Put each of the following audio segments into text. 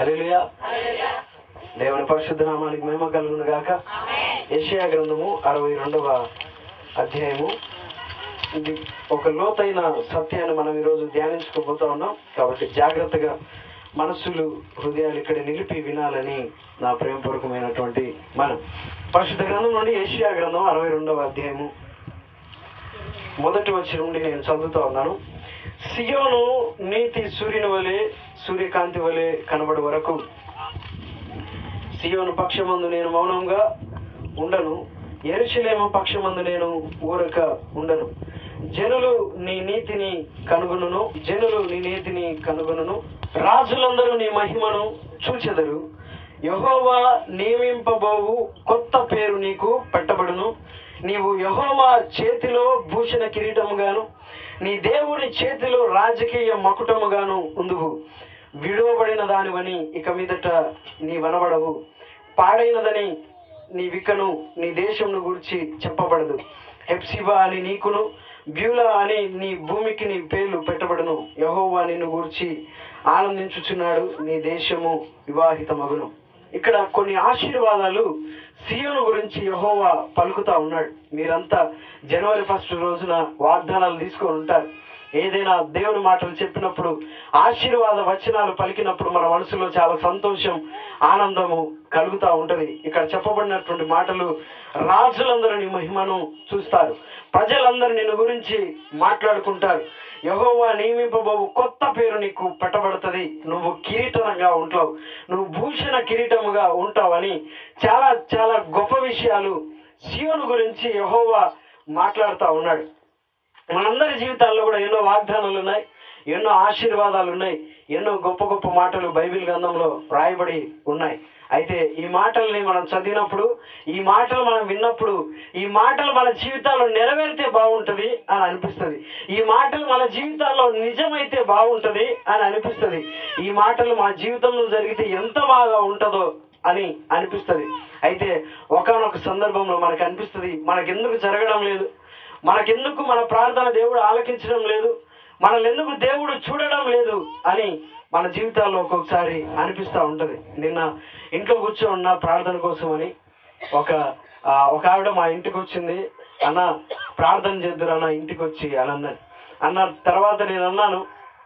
హల్లెలూయా దేవుని పరిశుద్ధ నామానికి మహిమ కలుగును గాక యెషయా గ్రంథము అరవై రెండవ అధ్యాయము ఇది ఒక లోతైన సత్యాన్ని మనం ఈరోజు ధ్యానించుకోబోతా ఉన్నాం కాబట్టి జాగ్రత్తగా మనస్సులు హృదయాలు ఇక్కడ నిలిపి వినాలని నా ప్రేమపూర్వకమైనటువంటి మనం పరిశుద్ధ గ్రంథం నుండి ఏషియా గ్రంథం అరవై రెండవ అధ్యాయము మొదటి వచ్చి నుండి నేను చదువుతా ఉన్నాను సియోను నీతి సూర్యుని వలె సూర్యకాంతి వలె కనబడు వరకు సియోను పక్షమందు నేను మౌనంగా ఉండను ఎరుషలేమ పక్షమందు నేను ఊరక ఉండను జనులు నీ నీతిని కనుగొనును జనులు నీ నీతిని కనుగొనును రాజులందరూ నీ మహిమను చూచెదరు యహోవా నియమింపబోవు కొత్త పేరు నీకు పెట్టబడును నీవు యహోవా చేతిలో భూషణ కిరీటముగాను నీ దేవుని చేతిలో రాజకీయ మకుటముగాను ఉందువు విడువబడిన దానివని ఇక మీదట నీ వనబడవు పాడైనదని నీ వికను నీ దేశంను గురించి చెప్పబడదు హెప్సిబా అని నీకును బ్యూలా అని నీ భూమికి నీ పేర్లు పెట్టబడును యహోవా నిన్ను గురించి ఆనందించుచున్నాడు నీ దేశము వివాహితమగును ఇక్కడ కొన్ని ఆశీర్వాదాలు సియోను గురించి యహోవా పలుకుతా ఉన్నాడు మీరంతా జనవరి ఫస్ట్ రోజున వాగ్దానాలు తీసుకొని ఉంటారు ఏదైనా దేవుని మాటలు చెప్పినప్పుడు ఆశీర్వాద వచనాలు పలికినప్పుడు మన మనసులో చాలా సంతోషం ఆనందము కలుగుతా ఉంటది ఇక్కడ చెప్పబడినటువంటి మాటలు రాజులందరూ నీ మహిమను చూస్తారు ప్రజలందరూ నిన్ను గురించి మాట్లాడుకుంటారు యహోవా నియమింపబోవు కొత్త పేరు నీకు పెట్టబడుతుంది నువ్వు కిరీటంగా ఉంటావు నువ్వు భూషణ కిరీటముగా ఉంటావని చాలా చాలా గొప్ప విషయాలు శివుని గురించి యహోవా మాట్లాడుతూ ఉన్నాడు మనందరి జీవితాల్లో కూడా ఎన్నో వాగ్దానాలు ఉన్నాయి ఎన్నో ఆశీర్వాదాలు ఉన్నాయి ఎన్నో గొప్ప గొప్ప మాటలు బైబిల్ గ్రంథంలో రాయబడి ఉన్నాయి అయితే ఈ మాటల్ని మనం చదివినప్పుడు ఈ మాటలు మనం విన్నప్పుడు ఈ మాటలు మన జీవితాల్లో నెరవేరితే బాగుంటది అని అనిపిస్తుంది ఈ మాటలు మన జీవితాల్లో నిజమైతే బాగుంటది అని అనిపిస్తుంది ఈ మాటలు మా జీవితంలో జరిగితే ఎంత బాగా ఉంటుందో అని అనిపిస్తుంది అయితే ఒకనొక సందర్భంలో మనకు అనిపిస్తుంది మనకెందుకు జరగడం లేదు మనకెందుకు మన ప్రార్థన దేవుడు ఆలకించడం లేదు మనల్ని ఎందుకు దేవుడు చూడడం లేదు అని మన జీవితాల్లో ఒక్కొక్కసారి అనిపిస్తూ ఉంటది నిన్న ఇంట్లో కూర్చొని ఉన్న ప్రార్థన కోసం అని ఒక ఆ, ఒక ఆవిడ మా ఇంటికి వచ్చింది అన్న ప్రార్థన చేద్దురు అన్న ఇంటికి వచ్చి అని అన్నది అన్న తర్వాత నేను అన్నాను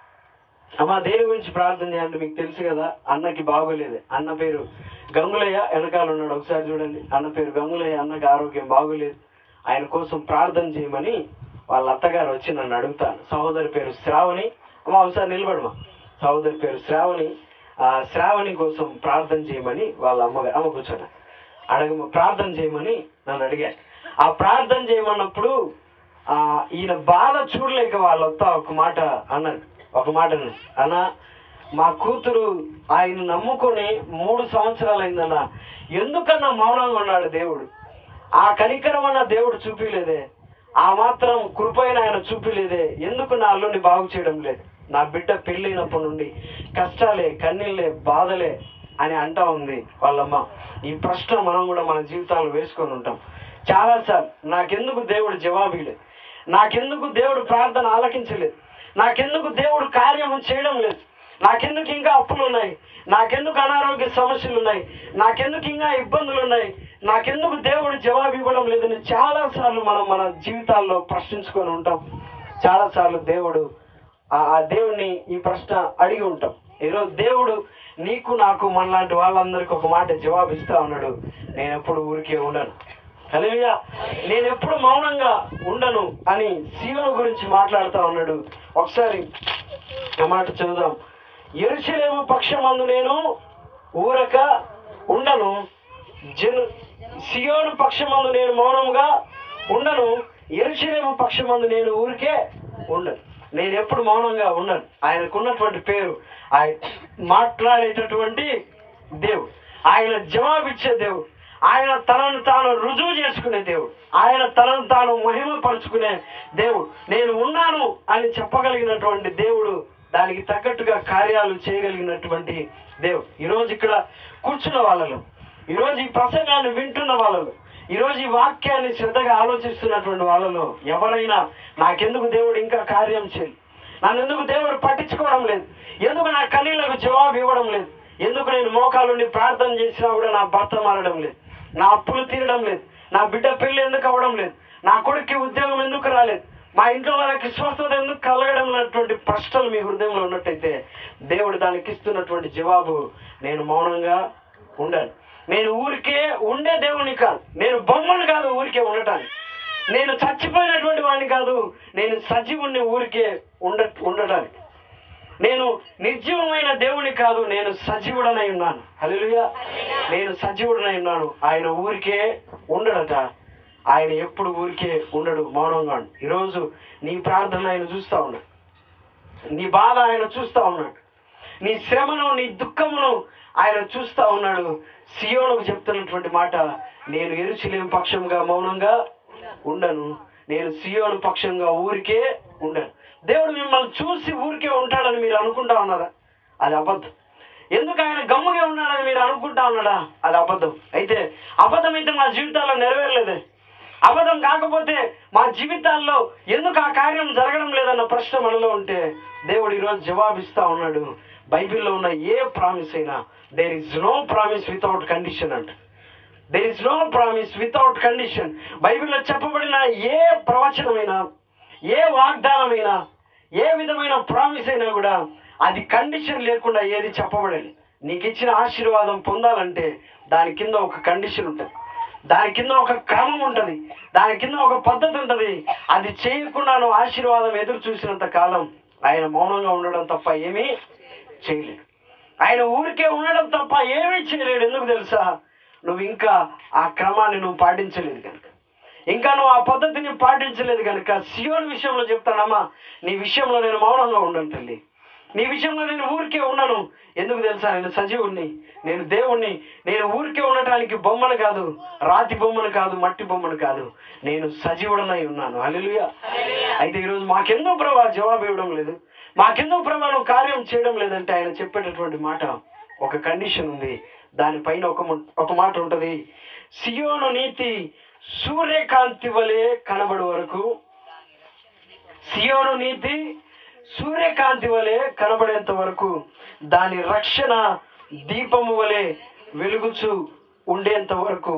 అమ్మ దేని గురించి ప్రార్థన చేయాలంటే మీకు తెలుసు కదా అన్నకి బాగోలేదు అన్న పేరు గంగులయ్య వెనకాల ఉన్నాడు ఒకసారి చూడండి అన్న పేరు గంగులయ్య అన్నకి ఆరోగ్యం బాగోలేదు ఆయన కోసం ప్రార్థన చేయమని వాళ్ళ అత్తగారు వచ్చి నన్ను అడుగుతాను సహోదరి పేరు శ్రావణి అమ్మ ఒకసారి నిలబడమా సహోదరి పేరు శ్రావణి ఆ శ్రావణి కోసం ప్రార్థన చేయమని వాళ్ళ అమ్మగారు అమ్మ కూర్చోండి అడగ ప్రార్థన చేయమని నన్ను అడిగారు ఆ ప్రార్థన చేయమన్నప్పుడు ఆ ఈయన బాధ చూడలేక వాళ్ళొత్తా ఒక మాట అన్నది ఒక మాట అన్నది అన్న మా కూతురు ఆయన నమ్ముకొని మూడు సంవత్సరాలు అయిందన్న ఎందుకన్నా మౌనంగా ఉన్నాడు దేవుడు ఆ కనికరం అన్న దేవుడు చూపిలేదే ఆ మాత్రం కృపైన ఆయన చూపిలేదే ఎందుకు నా అల్లుని బాగు చేయడం లేదు నా బిడ్డ పెళ్ళైనప్పటి నుండి కష్టాలే కన్నీళ్ళే బాధలే అని అంటా ఉంది వాళ్ళమ్మ ఈ ప్రశ్న మనం కూడా మన జీవితాలు వేసుకొని ఉంటాం చాలాసార్లు నాకెందుకు దేవుడు జవాబీలేదు నాకెందుకు దేవుడు ప్రార్థన ఆలకించలేదు నాకెందుకు దేవుడు కార్యం చేయడం లేదు నాకెందుకు ఇంకా అప్పులు ఉన్నాయి నాకెందుకు అనారోగ్య సమస్యలు ఉన్నాయి నాకెందుకు ఇంకా ఇబ్బందులు ఉన్నాయి నాకెందుకు దేవుడు జవాబు ఇవ్వడం లేదని చాలా సార్లు మనం మన జీవితాల్లో ప్రశ్నించుకొని ఉంటాం చాలా సార్లు దేవుడు ఆ ఆ దేవుణ్ణి ఈ ప్రశ్న అడిగి ఉంటాం ఈరోజు దేవుడు నీకు నాకు మనలాంటి వాళ్ళందరికీ ఒక మాట జవాబు ఇస్తా ఉన్నాడు నేను ఎప్పుడు ఊరికే ఉండను హల్లెలూయా నేను ఎప్పుడు మౌనంగా ఉండను అని శివుని గురించి మాట్లాడుతా ఉన్నాడు ఒకసారి ఆ మాట చదువుదాం ఎరుసలేము పక్షమందు నేను ఊరక ఉండను జను సియోను పక్షమందు నేను మౌనంగా ఉండను ఎరుసలేము పక్షమందు నేను ఊరికే ఉండను నేను ఎప్పుడు మౌనంగా ఉండను ఆయనకున్నటువంటి పేరు ఆయన మాట్లాడేటటువంటి దేవుడు ఆయన జవాబిచ్చే దేవుడు ఆయన తనను తాను రుజువు చేసుకునే దేవుడు ఆయన తనను తాను మహిమపరుచుకునే దేవుడు నేను ఉన్నాను అని చెప్పగలిగినటువంటి దేవుడు దానికి తగ్గట్టుగా కార్యాలు చేయగలిగినటువంటి దేవుడు ఈరోజు ఇక్కడ కూర్చున్న వాళ్ళలో ఈరోజు ఈ ప్రసంగాన్ని వింటున్న వాళ్ళలో ఈరోజు ఈ వాక్యాన్ని శ్రద్ధగా ఆలోచిస్తున్నటువంటి వాళ్ళలో ఎవరైనా నాకెందుకు దేవుడు ఇంకా కార్యం చేయలేదు నన్ను ఎందుకు దేవుడు పట్టించుకోవడం లేదు ఎందుకు నా కన్నీళ్లకు జవాబు ఇవ్వడం లేదు ఎందుకు నేను మోకాలుండి ప్రార్థన చేసినా కూడా నా భర్త మారడం లేదు నా అప్పులు తీరడం లేదు నా బిడ్డ పెళ్లి ఎందుకు అవ్వడం లేదు నా కొడుక్కి ఉద్యోగం ఎందుకు రాలేదు మా ఇంట్లో వాళ్ళకి స్వస్థత ఎందుకు కలగడం అనేటువంటి ప్రశ్నలు మీ హృదయంలో ఉన్నట్టయితే దేవుడు దానికి ఇస్తున్నటువంటి జవాబు నేను మౌనంగా ఉండను నేను ఊరికే ఉండే దేవుని కాదు నేను బొమ్మను కాదు ఊరికే ఉండటానికి నేను చచ్చిపోయినటువంటి వాడిని కాదు నేను సజీవుణ్ణి ఊరికే ఉండ ఉండటానికి నేను నిర్జీవమైన దేవుని కాదు నేను సజీవుడనై ఉన్నాను హల్లెలూయా నేను సజీవుడనై ఉన్నాను ఆయన ఊరికే ఉండడట ఆయన ఎప్పుడు ఊరికే ఉండడు మౌనంగా ఉండు. ఈరోజు నీ ప్రార్థన ఆయన చూస్తా ఉన్నాడు నీ బాధ ఆయన చూస్తా ఉన్నాడు నీ శ్రమను నీ దుఃఖమును ఆయన చూస్తా ఉన్నాడు సియోనుకు చెప్తున్నటువంటి మాట నేను ఎరుచలేం పక్షంగా మౌనంగా ఉండను నేను సియోను పక్షంగా ఊరికే ఉండను దేవుడు మిమ్మల్ని చూసి ఊరికే ఉంటాడని మీరు అనుకుంటా ఉన్నారా అది అబద్ధం ఎందుకు ఆయన గమ్ముగా ఉన్నాడని మీరు అనుకుంటా ఉన్నాడా అది అబద్ధం అయితే అబద్ధం అయితే మా జీవితాల్లో నెరవేరలేదే అబద్ధం కాకపోతే మా జీవితాల్లో ఎందుకు ఆ కార్యం జరగడం లేదన్న ప్రశ్న మనలో ఉంటే దేవుడు ఈరోజు జవాబిస్తా ఉన్నాడు బైబిల్లో ఉన్న ఏ ప్రామిస్ అయినా there is no promise without condition అంట there is no promise without condition బైబిల్లో చెప్పబడిన ఏ ప్రవచనమైనా ఏ వాగ్దానమైనా ఏ విధమైన ప్రామిస్ అయినా కూడా అది కండిషన్ లేకుండా ఏది చెప్పబడేది నీకు ఇచ్చిన ఆశీర్వాదం పొందాలంటే దాని కింద ఒక కండిషన్ ఉంటుంది దాని కింద ఒక క్రమం ఉంటుంది దాని కింద ఒక పద్ధతి ఉంటుంది అది చేయకుండా నువ్వు ఆశీర్వాదం ఎదురు చూసినంత కాలం ఆయన మౌనంగా ఉండడం తప్ప ఏమీ చేయలేడు ఆయన ఊరికే ఉండడం తప్ప ఏమీ చేయలేడు ఎందుకు తెలుసా నువ్వు ఇంకా ఆ క్రమాన్ని నువ్వు పాటించలేదు కనుక ఇంకా నువ్వు ఆ పద్ధతిని పాటించలేదు కనుక సియోన్ విషయంలో చెప్తానమ్మా నీ విషయంలో నేను మౌనంగా ఉండను తల్లి నీ విషయంలో నేను ఊరికే ఉండను ఎందుకు తెలుసా నేను సజీవుణ్ణి నేను దేవుణ్ణి నేను ఊరికే ఉండటానికి బొమ్మను కాదు రాతి బొమ్మను కాదు మట్టి బొమ్మను కాదు నేను సజీవుడనై ఉన్నాను హల్లెలూయా అయితే ఈరోజు మాకెందో ప్రభా జవాబు ఇవ్వడం లేదు మాకెందో ప్రభా నువ్వు కార్యం చేయడం లేదంటే ఆయన చెప్పేటటువంటి మాట ఒక కండిషన్ ఉంది దానిపైన ఒక ము- ఒక మాట ఉంటది సియోను నీతి సూర్యకాంతి వలె కనబడు వరకు సియోను నీతి సూర్యకాంతి వలె కనబడేంత వరకు దాని రక్షణ దీపము వలె వెలుగుచు ఉండేంత వరకు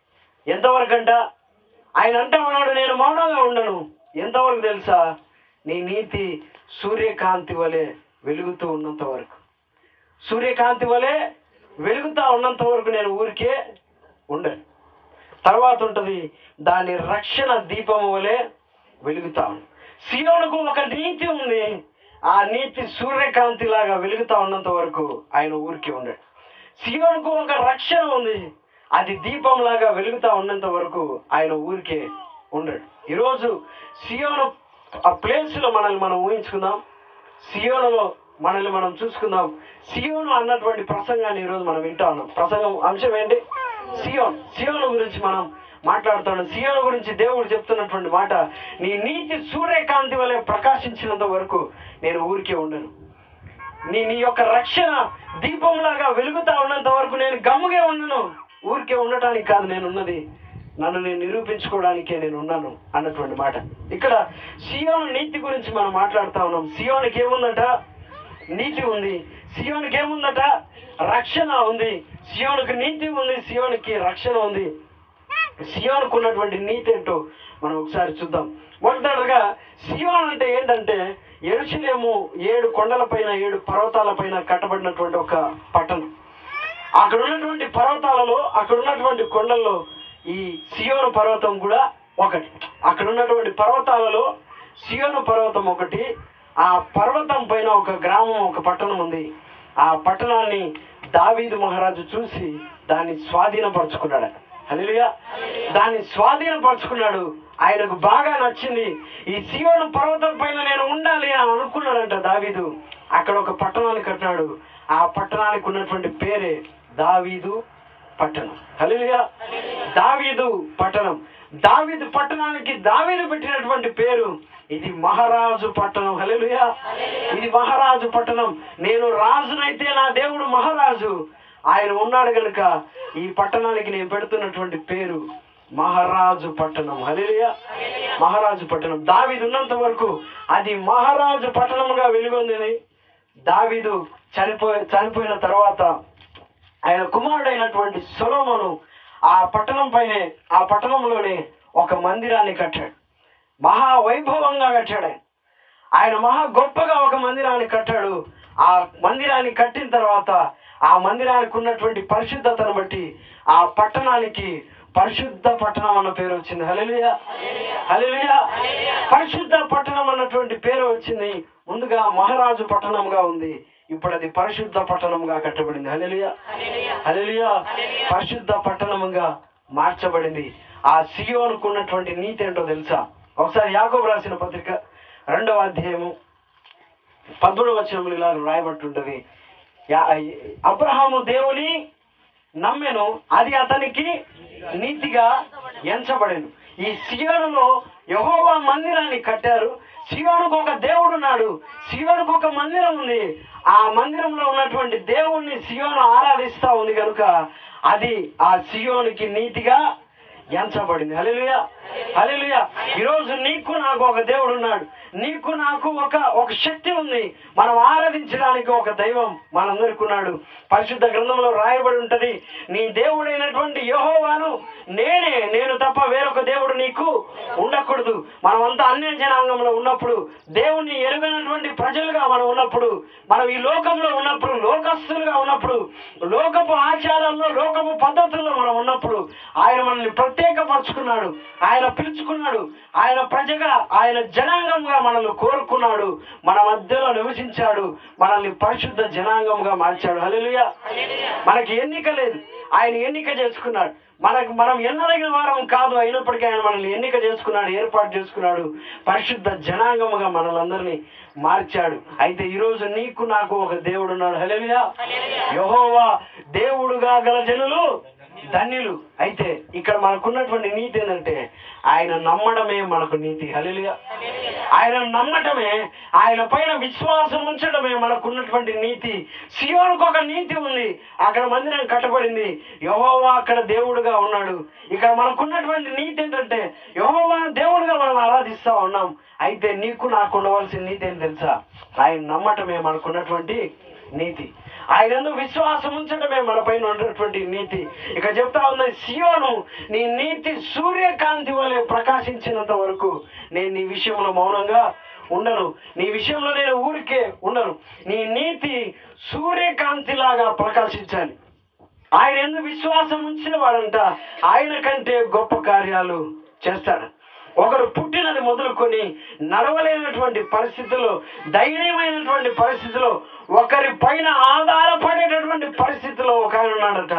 ఎంతవరకు అంట ఆయన అంటా ఉన్నాడు నేను మౌనంగా ఉండను ఎంతవరకు తెలుసా నీ నీతి సూర్యకాంతి వలె వెలుగుతూ ఉన్నంత వరకు సూర్యకాంతి వలె వెలుగుతా ఉన్నంత వరకు నేను ఊరికే ఉండను తర్వాత ఉంటది దాని రక్షణ దీపము వలె వెలుగుతా ఉంది సియోనుకు ఒక నీతి ఉంది ఆ నీతి సూర్యకాంతి లాగా వెలుగుతా ఉన్నంత వరకు ఆయన ఊరికి ఉండడు సియోనుకు ఒక రక్షణ ఉంది అది దీపం లాగా వెలుగుతా ఉన్నంత వరకు ఆయన ఊరికే ఉండడు ఈరోజు సియోను ఆ ప్లేస్ లో మనల్ని మనం ఊహించుకుందాం సియోనులో మనల్ని మనం చూసుకుందాం సియోను అన్నటువంటి ప్రసంగాన్ని ఈరోజు మనం వింటా ఉన్నాం ప్రసంగం అంశం ఏంటి సియోన్ సియోను గురించి మనం మాట్లాడుతున్నాం సియోను గురించి దేవుడు చెప్తున్నటువంటి మాట నీ నీతి సూర్యకాంతి వలె ప్రకాశించినంత వరకు నేను ఊరికే ఉండను నీ నీ యొక్క రక్షణ దీపంలాగా వెలుగుతా ఉన్నంత వరకు నేను గమ్ముగే ఉండను ఊరికే ఉండటానికి కాదు నేను ఉన్నది నన్ను నేను నిరూపించుకోవడానికే నేను ఉన్నాను అన్నటువంటి మాట ఇక్కడ సియోను నీతి గురించి మనం మాట్లాడుతా ఉన్నాం సియోనికి ఏముందట నీతి ఉంది సియోనికి ఏముందట రక్షణ ఉంది సియోనికి నీతి ఉంది సియోనికి రక్షణ ఉంది సియోనుకు ఉన్నటువంటి నీతి ఏంటో మనం ఒకసారి చూద్దాం మొదటగా సియోన్ అంటే ఏంటంటే ఎరుసలేము ఏడు కొండలపైన ఏడు పర్వతాలపైన కట్టబడినటువంటి ఒక పట్టణం అక్కడ ఉన్నటువంటి పర్వతాలలో అక్కడ ఉన్నటువంటి కొండల్లో ఈ సియోను పర్వతం కూడా ఒకటి అక్కడ ఉన్నటువంటి పర్వతాలలో సియోను పర్వతం ఒకటి ఆ పర్వతం పైన ఒక గ్రామం ఒక పట్టణం ఉంది ఆ పట్టణాన్ని దావీదు మహారాజు చూసి దాన్ని స్వాధీనపరచుకున్నాడు హల్లెలూయా దాన్ని స్వాధీనపరచుకున్నాడు ఆయనకు బాగా నచ్చింది ఈ సియోను పర్వతం పైన నేను ఉండాలి అని అనుకున్నాడంట దావీదు అక్కడ ఒక పట్టణాన్ని కట్టినాడు ఆ పట్టణానికి ఉన్నటువంటి పేరే దావీదు పట్టణం హల్లెలూయా దావీదు పట్టణం దావీదు పట్టణానికి దావీదు పెట్టినటువంటి పేరు ఇది మహారాజు పట్టణం హల్లెలూయా ఇది మహారాజు పట్టణం నేను రాజునైతే నా దేవుడు మహారాజు ఆయన ఉన్నాడు గనుక ఈ పట్టణానికి నేను పెడుతున్నటువంటి పేరు మహారాజు పట్టణం హల్లెలూయా మహారాజు పట్టణం దావీదు ఉన్నంత వరకు అది మహారాజు పట్టణంగా వెలుగొందింది దావీదు చనిపోయి చనిపోయిన తర్వాత ఆయన కుమారుడైనటువంటి సొలోమోను ఆ పట్టణం పైనే ఆ పట్టణంలోనే ఒక మందిరాన్ని కట్టాడు మహా వైభవంగా కట్టాడు ఆయన ఆయన మహా గొప్పగా ఒక మందిరాన్ని కట్టాడు ఆ మందిరాన్ని కట్టిన తర్వాత ఆ మందిరానికి ఉన్నటువంటి పరిశుద్ధతను బట్టి ఆ పట్టణానికి పరిశుద్ధ పట్టణం అన్న పేరు వచ్చింది హల్లెలూయా హల్లెలూయా పరిశుద్ధ పట్టణం అన్నటువంటి పేరు వచ్చింది ముందుగా మహారాజు పట్టణంగా ఉంది ఇప్పుడు అది పరిశుద్ధ పట్టణంగా కట్టబడింది హల్లెలూయా హల్లెలూయా పరిశుద్ధ పట్టణంగా మార్చబడింది ఆ సియోనుకు ఉన్నటువంటి నీతి ఏంటో తెలుసా ఒకసారి యాకోబు రాసిన పత్రిక రెండవ అధ్యాయము పద్మూడవ వచనంలో ఇలా రాయబట్టుంటది యా- అబ్రహాము దేవుని నమ్మెను అది అతనికి నీతిగా ఎంచబడెను ఈ సియోనులో యెహోవా మందిరాన్ని కట్టారు సియోనుకు ఒక దేవుడు ఉన్నాడు సియోనుకు ఒక మందిరం ఉంది ఆ మందిరంలో ఉన్నటువంటి దేవుణ్ణి సియోను ఆరాధిస్తా ఉంది కనుక అది ఆ సియోనికి నీతిగా ఎంచబడింది హల్లెలూయా హల్లెలూయా ఈరోజు నీకు నాకు ఒక దేవుడు ఉన్నాడు నీకు నాకు ఒక ఒక శక్తి ఉంది మనం ఆరాధించడానికి ఒక దైవం మనందరికి ఉన్నాడు పరిశుద్ధ గ్రంథంలో రాయబడి ఉంటది నీ దేవుడైనటువంటి యెహోవాను నేనే నేను తప్ప వేరొక దేవుడు నీకు ఉండకూడదు మనమంతా అన్య జనాంగంలో ఉన్నప్పుడు దేవుణ్ణి ఎరుగనటువంటి ప్రజలుగా మనం ఉన్నప్పుడు మనం ఈ లోకంలో ఉన్నప్పుడు లోకస్తులుగా ఉన్నప్పుడు లోకపు ఆచారాల్లో లోకపు పద్ధతుల్లో మనం ఉన్నప్పుడు ఆయన మనల్ని ప్రత్యేకపరుచుకున్నాడు ఆయన పిలుచుకున్నాడు ఆయన ప్రజగా ఆయన జనాంగంగా మనల్ని కోరుకున్నాడు మన మధ్యలో నివసించాడు మనల్ని పరిశుద్ధ జనాంగంగా మార్చాడు హల్లెలూయా మనకి ఎన్నిక లేదు ఆయన ఎన్నిక చేసుకున్నాడు మనకు మనం ఎన్నదగిన వారం కాదు అయినప్పటికీ ఆయన మనల్ని ఎన్నిక చేసుకున్నాడు ఏర్పాటు చేసుకున్నాడు పరిశుద్ధ జనాంగముగా మనలందరినీ మార్చాడు అయితే ఈరోజు నీకు నాకు ఒక దేవుడు ఉన్నాడు హల్లెలూయా యెహోవా దేవుడుగా గల జనులు ధన్యులు అయితే ఇక్కడ మనకున్నటువంటి నీతి ఏంటంటే ఆయన నమ్మడమే మనకు నీతి హల్లెలూయా ఆయన నమ్మటమే ఆయన పైన విశ్వాసం ఉంచడమే మనకున్నటువంటి నీతి సియోనుకు ఒక నీతి ఉంది అక్కడ మందిరం కట్టబడింది యహోవా అక్కడ దేవుడుగా ఉన్నాడు ఇక్కడ మనకున్నటువంటి నీతి ఏంటంటే యహోవా దేవుడుగా మనం ఆరాధిస్తా ఉన్నాం అయితే నీకు నాకు ఉండవలసిన నీతి ఏం తెలుసా ఆయన నమ్మటమే మనకున్నటువంటి నీతి ఆయన విశ్వాసం ఉంచడమే మన పైన ఉన్నటువంటి నీతి ఇక చెప్తా ఉంది సియోను నీ నీతి సూర్యకాంతి వలె ప్రకాశించినంత వరకు నేను నీ విషయంలో మౌనంగా ఉండను నీ విషయంలో నేను ఊరికే ఉండను నీ నీతి సూర్యకాంతి లాగా ప్రకాశించాలి ఆయన ఎందుకు విశ్వాసం ఉంచిన వాడంట ఆయన కంటే గొప్ప కార్యాలు చేస్తాడు ఒకరు పుట్టినది మొదలుకొని నడవలేనటువంటి పరిస్థితిలో దయనీయమైనటువంటి పరిస్థితిలో ఒకరి పైన ఆధారపడేటటువంటి పరిస్థితిలో ఒక ఆయన ఉన్నాడట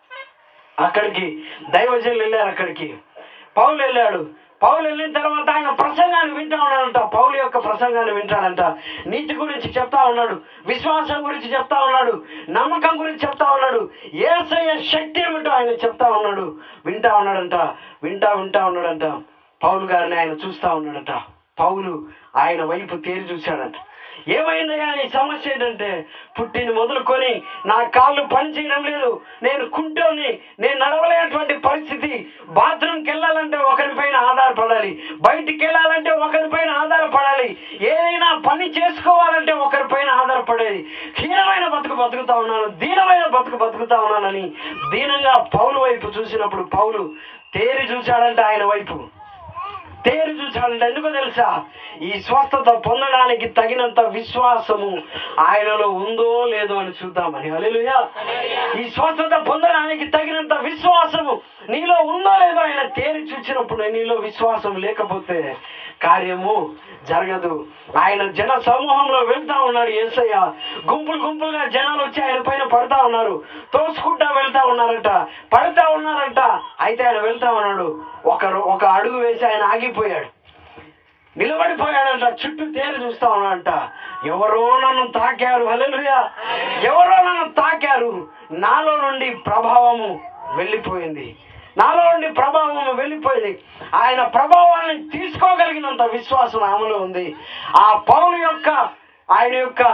అక్కడికి దైవజనులు వెళ్ళారు అక్కడికి పౌలు వెళ్ళాడు పౌలు వెళ్ళిన తర్వాత ఆయన ప్రసంగాన్ని వింటా ఉన్నాడంట పౌలు యొక్క ప్రసంగాన్ని వింటాడంట నీతి గురించి చెప్తా ఉన్నాడు విశ్వాసం గురించి చెప్తా ఉన్నాడు నమ్మకం గురించి చెప్తా ఉన్నాడు ఏసయ్య శక్తి ఏమిటో ఆయన చెప్తా ఉన్నాడు వింటా ఉన్నాడంట వింటా వింటా ఉన్నాడంట పౌలు గారిని ఆయన చూస్తా ఉన్నాడట పౌలు ఆయన వైపు తేరి చూశాడంట ఏమైందయ్యా నీ సమస్య ఏంటంటే పుట్టింది మొదలుకొని నా కాళ్ళు పని చేయడం లేదు నేను కుంటోని నేను నడవలేనటువంటి పరిస్థితి బాత్రూమ్కి వెళ్ళాలంటే ఒకరిపైన ఆధారపడాలి బయటికి వెళ్ళాలంటే ఒకరిపైన ఆధారపడాలి ఏదైనా పని చేసుకోవాలంటే ఒకరిపైన ఆధారపడేది హీనమైన బతుకు బతుకుతా ఉన్నాను దీనమైన బతుకు బతుకుతా ఉన్నానని దీనంగా పౌలు వైపు చూసినప్పుడు పౌలు తేరి చూశాడంటే ఆయన వైపు తేరు చూశాడంటే ఎందుకో తెలుసా ఈ స్వస్థత పొందడానికి తగినంత విశ్వాసము ఆయనలో ఉందో లేదో అని చూద్దామని హల్లెలూయా ఈ స్వస్థత పొందడానికి తగినంత విశ్వాసము నీలో ఉందో లేదో ఆయన తేరి చూసినప్పుడు నీలో విశ్వాసం లేకపోతే కార్యము జరగదు ఆయన జన సమూహంలో వెళ్తా ఉన్నాడు ఏసయ్య గుంపులు గుంపులుగా జనాలు వచ్చి ఆయన పైన పడతా ఉన్నారు తోసుకుంటా వెళ్తా ఉన్నారట పడతా ఉన్నారట అయితే ఆయన వెళ్తా ఉన్నాడు ఒకరు ఒక అడుగు వేసి ఆయన ఆగిపోయాడు నిలబడిపోయాడంట చుట్టూ తేలి చూస్తా ఉన్నాడంట ఎవరో నన్ను తాకారు హల్లెలూయా ఎవరో నన్ను తాకారు నాలో నుండి ప్రభావము వెళ్ళిపోయింది నాలో నుండి ప్రభావం వెళ్ళిపోయింది ఆయన ప్రభావాన్ని తీసుకోగలిగినంత విశ్వాసం ఆమెలో ఉంది ఆ పౌలు యొక్క ఆయన యొక్క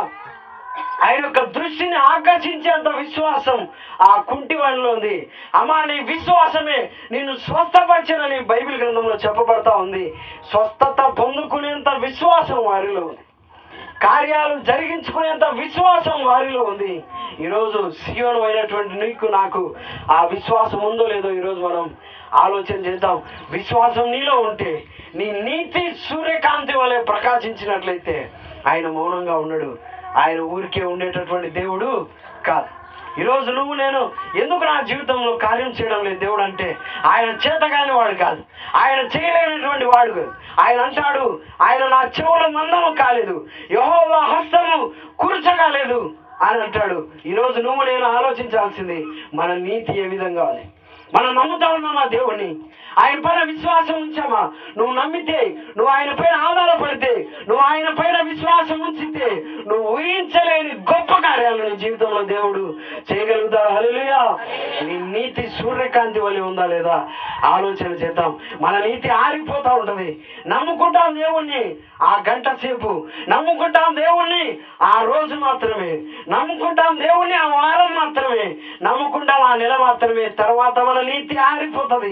ఆయన యొక్క దృష్టిని ఆకర్షించేంత విశ్వాసం ఆ కుంటివాడిలో ఉంది అమ్మా నీ విశ్వాసమే నిన్ను స్వస్థపరచనని బైబిల్ గ్రంథంలో చెప్పబడతా ఉంది స్వస్థత పొందుకునేంత విశ్వాసం వారిలో ఉంది కార్యాలు జరిగించుకునేంత విశ్వాసం వారిలో ఉంది ఈరోజు సీవనం అయినటువంటి నీకు నాకు ఆ విశ్వాసం ఉందో లేదో ఈరోజు మనం ఆలోచన చేద్దాం విశ్వాసం నీలో ఉంటే నీ నీతి సూర్యకాంతి వలె ప్రకాశించినట్లయితే ఆయన మౌనంగా ఉండడు ఆయన ఊరికే ఉండేటటువంటి దేవుడు కాదు ఈరోజు నువ్వు నేను ఎందుకు నా జీవితంలో కార్యం చేయడం లేదు దేవుడు అంటే ఆయన చేతగాని వాడు కాదు ఆయన చేయలేనటువంటి వాడు కాదు ఆయన అంటాడు ఆయన నా చెవుల మందము కాలేదు యహోవా హస్తము కూర్చగా లేదు అని అంటాడు ఈరోజు నువ్వు నేను ఆలోచించాల్సింది మన నీతి ఏ విధంగా ఉంది మనం నమ్ముతా ఉన్నామా దేవుణ్ణి ఆయన పైన విశ్వాసం ఉంచామా నువ్వు నమ్మితే నువ్వు ఆయన పైన ఆధారపడితే నువ్వు ఆయన పైన విశ్వాసం ఉంచితే నువ్వు ఊహించలేని గొప్ప కార్యాలు నీ జీవితంలో దేవుడు చేయగలుగుతాడు హల్లెలూయా నీ నీతి సూర్యకాంతి వలె ఉందా లేదా ఆలోచన చేద్దాం మన నీతి ఆరిపోతా ఉంటది నమ్ముకుంటాం దేవుణ్ణి ఆ గంట సేపు నమ్ముకుంటాం దేవుణ్ణి ఆ రోజు మాత్రమే నమ్ముకుంటాం దేవుణ్ణి ఆ వారం మాత్రమే నమ్ముకుంటాం ఆ నెల మాత్రమే తర్వాత మన నీతి ఆరిపోతుంది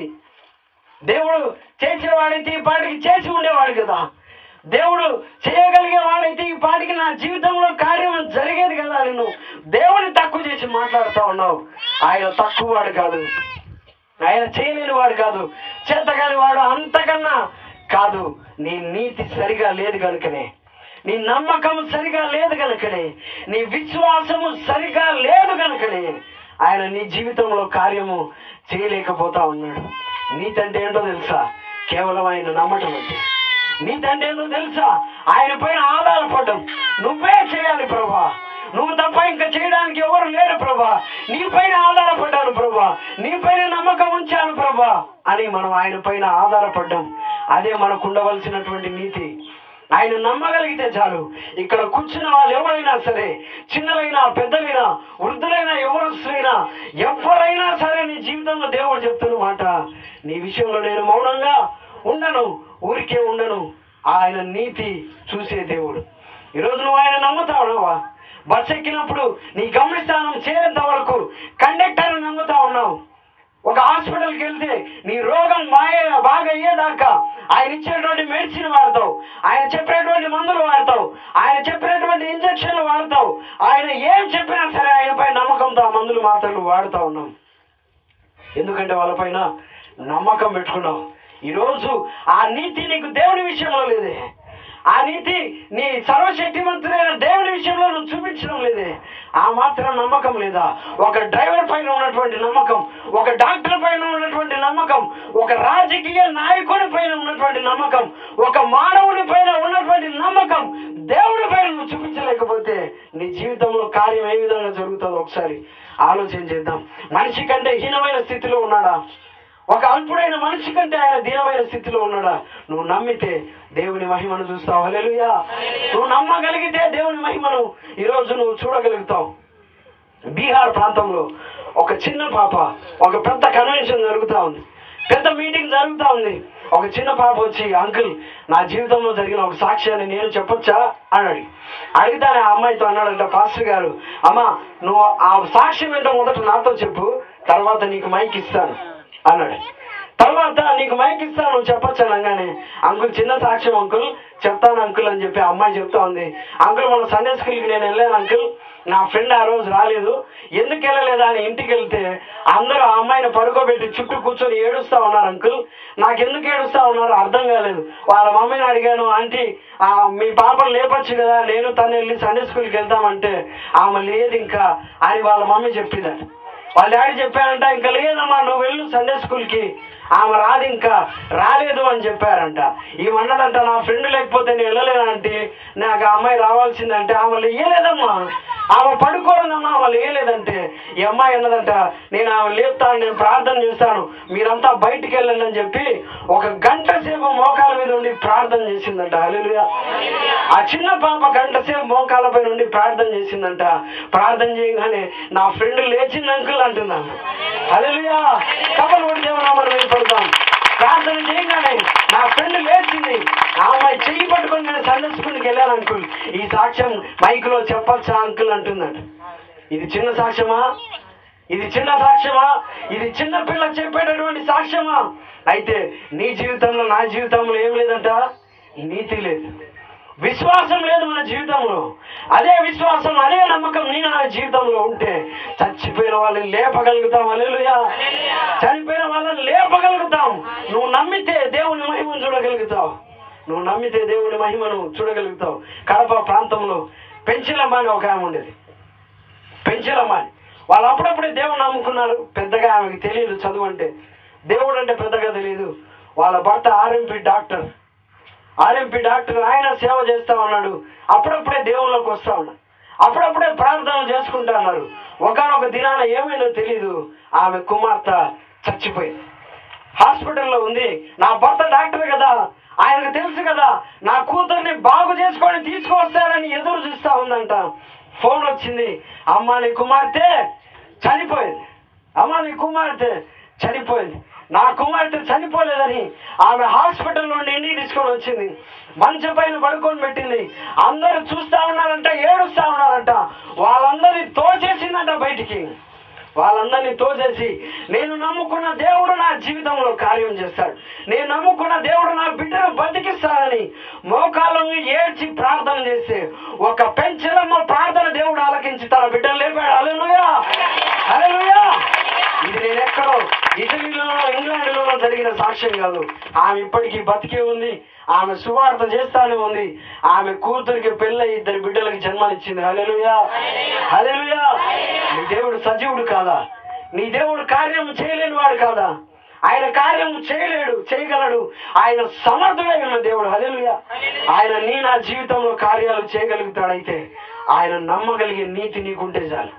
దేవుడు చేసేవాడైతే ఈ పాటికి చేసి ఉండేవాడు కదా దేవుడు చేయగలిగే వాడైతే ఈ పాటికి నా జీవితంలో కార్యం జరిగేది కదా నేను దేవుని తక్కువ చేసి మాట్లాడుతూ ఉన్నావు ఆయన తక్కువ వాడు కాదు ఆయన చేయలేని వాడు కాదు చేతగాని వాడు అంతకన్నా కాదు నీ నీతి సరిగా లేదు కనుకనే నీ నమ్మకం సరిగా లేదు కనుకనే నీ విశ్వాసము సరిగా లేదు కనుకనే ఆయన నీ జీవితంలో కార్యము చేయలేకపోతా ఉన్నాడు నీతి అంటే ఏంటో తెలుసా కేవలం ఆయన నమ్మటం అంటే నీతి అంటే ఏంటో తెలుసా ఆయన పైన ఆధారపడడం నువ్వే చేయాలి ప్రభా నువ్వు తప్ప ఇంకా చేయడానికి ఎవరు లేరు ప్రభా నీ పైన ఆధారపడ్డాను ప్రభా నీ పైన నమ్మకం ఉంచాను ప్రభా అని మనం ఆయన పైన ఆధారపడ్డాం అదే మనకు ఉండవలసినటువంటి నీతి ఆయన నమ్మగలిగితే చాలు ఇక్కడ కూర్చున్న వాళ్ళు ఎవరైనా సరే చిన్నలైనా పెద్దలైనా వృద్ధులైనా ఎవరొస్తులైనా ఎవరైనా సరే నీ జీవితంలో దేవుడు చెప్తున్న మాట నీ విషయంలో నేను మౌనంగా ఉండను ఊరికే ఉండను ఆయన నీతి చూసే దేవుడు ఈరోజు నువ్వు ఆయన నమ్ముతా ఉన్నావా బస్ ఎక్కినప్పుడు నీ గమ్యస్థానం చేరేంత వరకు కండక్టర్ నమ్ముతా ఉన్నావు ఒక హాస్పిటల్కి వెళ్తే నీ రోగం మాయ బాగా అయ్యేదాకా ఆయన ఇచ్చేటువంటి మెడిసిన్ వాడతావు ఆయన చెప్పినటువంటి మందులు వాడతావు ఆయన చెప్పినటువంటి ఇంజక్షన్లు వాడతావు ఆయన ఏం చెప్పినా సరే ఆయనపై నమ్మకంతో ఆ మందులు మాత్రలు వాడుతా ఉన్నాం ఎందుకంటే వాళ్ళపైన నమ్మకం పెట్టుకున్నావు ఈరోజు ఆ నీతి నీకు దేవుని విషయంలో లేదే ఆ నీతి నీ సర్వశక్తివంతుడైన దేవుని విషయంలో నువ్వు చూపించడం లేదే ఆ మాత్రం నమ్మకం లేదా ఒక డ్రైవర్ పైన ఉన్నటువంటి నమ్మకం ఒక డాక్టర్ పైన ఉన్నటువంటి నమ్మకం ఒక రాజకీయ నాయకుడి పైన ఉన్నటువంటి నమ్మకం ఒక మానవుని పైన ఉన్నటువంటి నమ్మకం దేవుడి పైన నువ్వు చూపించలేకపోతే నీ జీవితంలో కార్యం ఏ విధంగా జరుగుతుందో ఒకసారి ఆలోచన చేద్దాం మనిషి కంటే హీనమైన స్థితిలో ఉన్నాడా ఒక అల్పుడైన మనిషి కంటే ఆయన దీనమైన స్థితిలో ఉన్నాడా నువ్వు నమ్మితే దేవుని మహిమను చూస్తావు హల్లెలూయా నువ్వు నమ్మగలిగితే దేవుని మహిమను ఈరోజు నువ్వు చూడగలుగుతావు బీహార్ ప్రాంతంలో ఒక చిన్న పాప ఒక పెద్ద కన్వెన్షన్ జరుగుతా ఉంది పెద్ద మీటింగ్ జరుగుతా ఉంది ఒక చిన్న పాప వచ్చి అంకుల్ నా జీవితంలో జరిగిన ఒక సాక్ష్యాన్ని నేను చెప్పొచ్చా అని అడిగి అడిగితేనే ఆ అమ్మాయితో అన్నాడంట పాస్టర్ గారు అమ్మా నువ్వు ఆ సాక్ష్యం ఏంటో మొదట నాతో చెప్పు తర్వాత నీకు మైక్ ఇస్తాను అన్నాడు తర్వాత నీకు మైక్ ఇస్తాను నువ్వు చెప్పొచ్చు అనగానే అంకుల్ చిన్న సాక్ష్యం అంకుల్ చెప్తాను అంకుల్ అని చెప్పి ఆ అమ్మాయి చెప్తా ఉంది అంకుల్ మన సండే స్కూల్కి నేను వెళ్ళాను అంకుల్ నా ఫ్రెండ్ ఆ రోజు రాలేదు ఎందుకు వెళ్ళలేదా అని ఇంటికి వెళ్తే అందరూ ఆ అమ్మాయిని పడుకోబెట్టి చుట్టూ కూర్చొని ఏడుస్తా ఉన్నారు అంకుల్ నాకు ఎందుకు ఏడుస్తా ఉన్నారు అర్థం కాలేదు వాళ్ళ మమ్మీని అడిగాను ఆంటీ ఆ, మీ పాపను లేపచ్చు కదా నేను తను వెళ్ళి సండే స్కూల్కి వెళ్తామంటే ఆమె లేదు ఇంకా అని వాళ్ళ మమ్మీ చెప్పిందట వాళ్ళ డాడీ చెప్పారంట ఇంకా లేదమ్మా నువ్వు వెళ్ళు సండే స్కూల్కి ఆమె రాదు ఇంకా రాలేదు అని చెప్పారంట ఈ అన్నదంట నా ఫ్రెండ్ లేకపోతే నేను వెళ్ళలేనంటే నాకు ఆ అమ్మాయి రావాల్సిందంటే ఆమె లేయలేదమ్మా ఆమె పడుకోలేదమ్మా ఆమె లేయలేదంటే ఈ అమ్మాయి అన్నదంట నేను ఆమె లేపుతాను నేను ప్రార్థన చేస్తాను మీరంతా బయటికి వెళ్ళండి అని చెప్పి ఒక గంట సేపు మోకాల మీద ఉండి ప్రార్థన చేసిందంట హల్లెలూయా ఆ చిన్న పాప గంట సేపు మోకాలపై నుండి ప్రార్థన చేసిందంట ప్రార్థన చేయగానే నా ఫ్రెండ్ లేచింది అంకుల్ అంటున్నాను హల్లెలూయా కబలు కొడితే మనం వెళ్ళిపడతాం ప్రార్థన చేయగానే నా ఫ్రెండ్ లేచింది ఆ అమ్మాయి చెయ్యి పట్టుకొని నేను సండే స్కూల్కి వెళ్ళాను అంకుల్ ఈ సాక్ష్యం మైక్లో చెప్పచ్చా అంకుల్ అంటుందంట ఇది చిన్న సాక్ష్యమా ఇది చిన్న సాక్ష్యమా ఇది చిన్న పిల్ల చెప్పేటటువంటి సాక్ష్యమా అయితే నీ జీవితంలో నా జీవితంలో ఏం లేదంట నీతి లేదు విశ్వాసం లేదు మన జీవితంలో అదే విశ్వాసం అదే నమ్మకం నీ నా జీవితంలో ఉంటే చచ్చిపోయిన వాళ్ళని లేపగలుగుతాం అలెలుయా చనిపోయిన వాళ్ళని లేపగలుగుతాం నువ్వు నమ్మితే దేవుని మహిమను చూడగలుగుతావు నువ్వు నమ్మితే దేవుని మహిమను చూడగలుగుతావు కడప ప్రాంతంలో పెంచిలమ్మ అని ఒక ఆమె ఉండేది పెంచిలమ్మ అని వాళ్ళు అప్పుడప్పుడే దేవుని నమ్ముకున్నారు పెద్దగా ఆమెకి తెలియదు చదువు అంటే దేవుడు అంటే పెద్దగా తెలియదు వాళ్ళ భర్త ఆర్ఎంపీ డాక్టర్ ఆర్ఎంపీ డాక్టర్ ఆయన సేవ చేస్తా ఉన్నాడు అప్పుడప్పుడే దేవుళ్ళకి వస్తా ఉన్నాడు అప్పుడప్పుడే ప్రార్థనలు చేసుకుంటా ఉన్నారు ఒకనొక దినాన ఏమైందో తెలీదు ఆమె కుమార్తె చచ్చిపోయింది హాస్పిటల్లో ఉంది నా భర్త డాక్టర్ కదా ఆయనకు తెలుసు కదా నా కూతుర్ని బాగు చేసుకొని తీసుకొస్తాడని ఎదురు చూస్తా ఉందంట ఫోన్ వచ్చింది అమ్మ నీ కుమార్తె చనిపోయింది అమ్మ నీ కుమార్తె చనిపోయింది నా కుమార్తె చనిపోలేదని ఆమె హాస్పిటల్ నుండి ఇంటికి తీసుకొని వచ్చింది మంచం పైన పడుకొని పెట్టింది అందరూ చూస్తా ఉన్నారంట ఏడుస్తా ఉన్నారంట వాళ్ళందరినీ తోచేసిందంట బయటికి వాళ్ళందరినీ తోసేసి నేను నమ్ముకున్న దేవుడు నా జీవితంలో కార్యం చేస్తాడు నేను నమ్ముకున్న దేవుడు నా బిడ్డను బతికిస్తాడని మోకాళ్ళను ఏడ్చి ప్రార్థన చేస్తే ఒక పెంచలమ్మ ప్రార్థన దేవుడు ఆలకించి తన బిడ్డను లేపాడు అలెలుయా అలెలుయా ఇది నేను ఎక్కడో ఇటలీలోనో ఇంగ్లాండ్లోనో జరిగిన సాక్ష్యం కాదు ఆమె ఇప్పటికీ బతికే ఉంది ఆమె సువార్త చేస్తానే ఉంది ఆమె కూతురికి పెళ్ళై ఇద్దరు బిడ్డలకి జన్మనిచ్చింది హల్లెలూయా హల్లెలూయా నీ దేవుడు సజీవుడు కాదా నీ దేవుడు కార్యం చేయలేని వాడు కాదా ఆయన కార్యం చేయలేడు చేయగలడు ఆయన సమర్థుడై ఉన్న దేవుడు హల్లెలూయా ఆయన నీ నా జీవితంలో కార్యాలు చేయగలుగుతాడైతే ఆయన నమ్మగలిగే నీతి నీకుంటే చాలు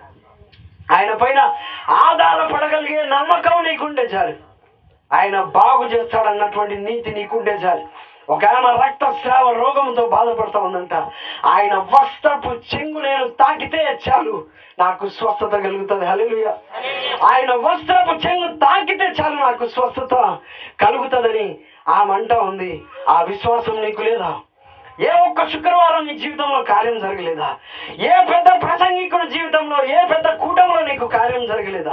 ఆయన పైన ఆధారపడగలిగే నమ్మకం నీకుంటే చాలు ఆయన బాగు చేస్తాడన్నటువంటి నీతి నీకుంటే చాలు ఒక ఆమె రక్తస్రావ రోగంతో బాధపడతా ఉందంట ఆయన వస్త్రపు చెంగు నేను తాకితే చాలు నాకు స్వస్థత కలుగుతుంది హల్లెలూయా ఆయన వస్త్రపు చెంగు తాకితే చాలు నాకు స్వస్థత కలుగుతుందని ఆమె అంటా ఉంది ఆ విశ్వాసం నీకు లేదా ఏ ఒక్క శుక్రవారం నీ జీవితంలో కార్యం జరగలేదా ఏ పెద్ద ప్రసంగికుడి జీవితంలో ఏ పెద్ద కూటంలో నీకు కార్యం జరగలేదా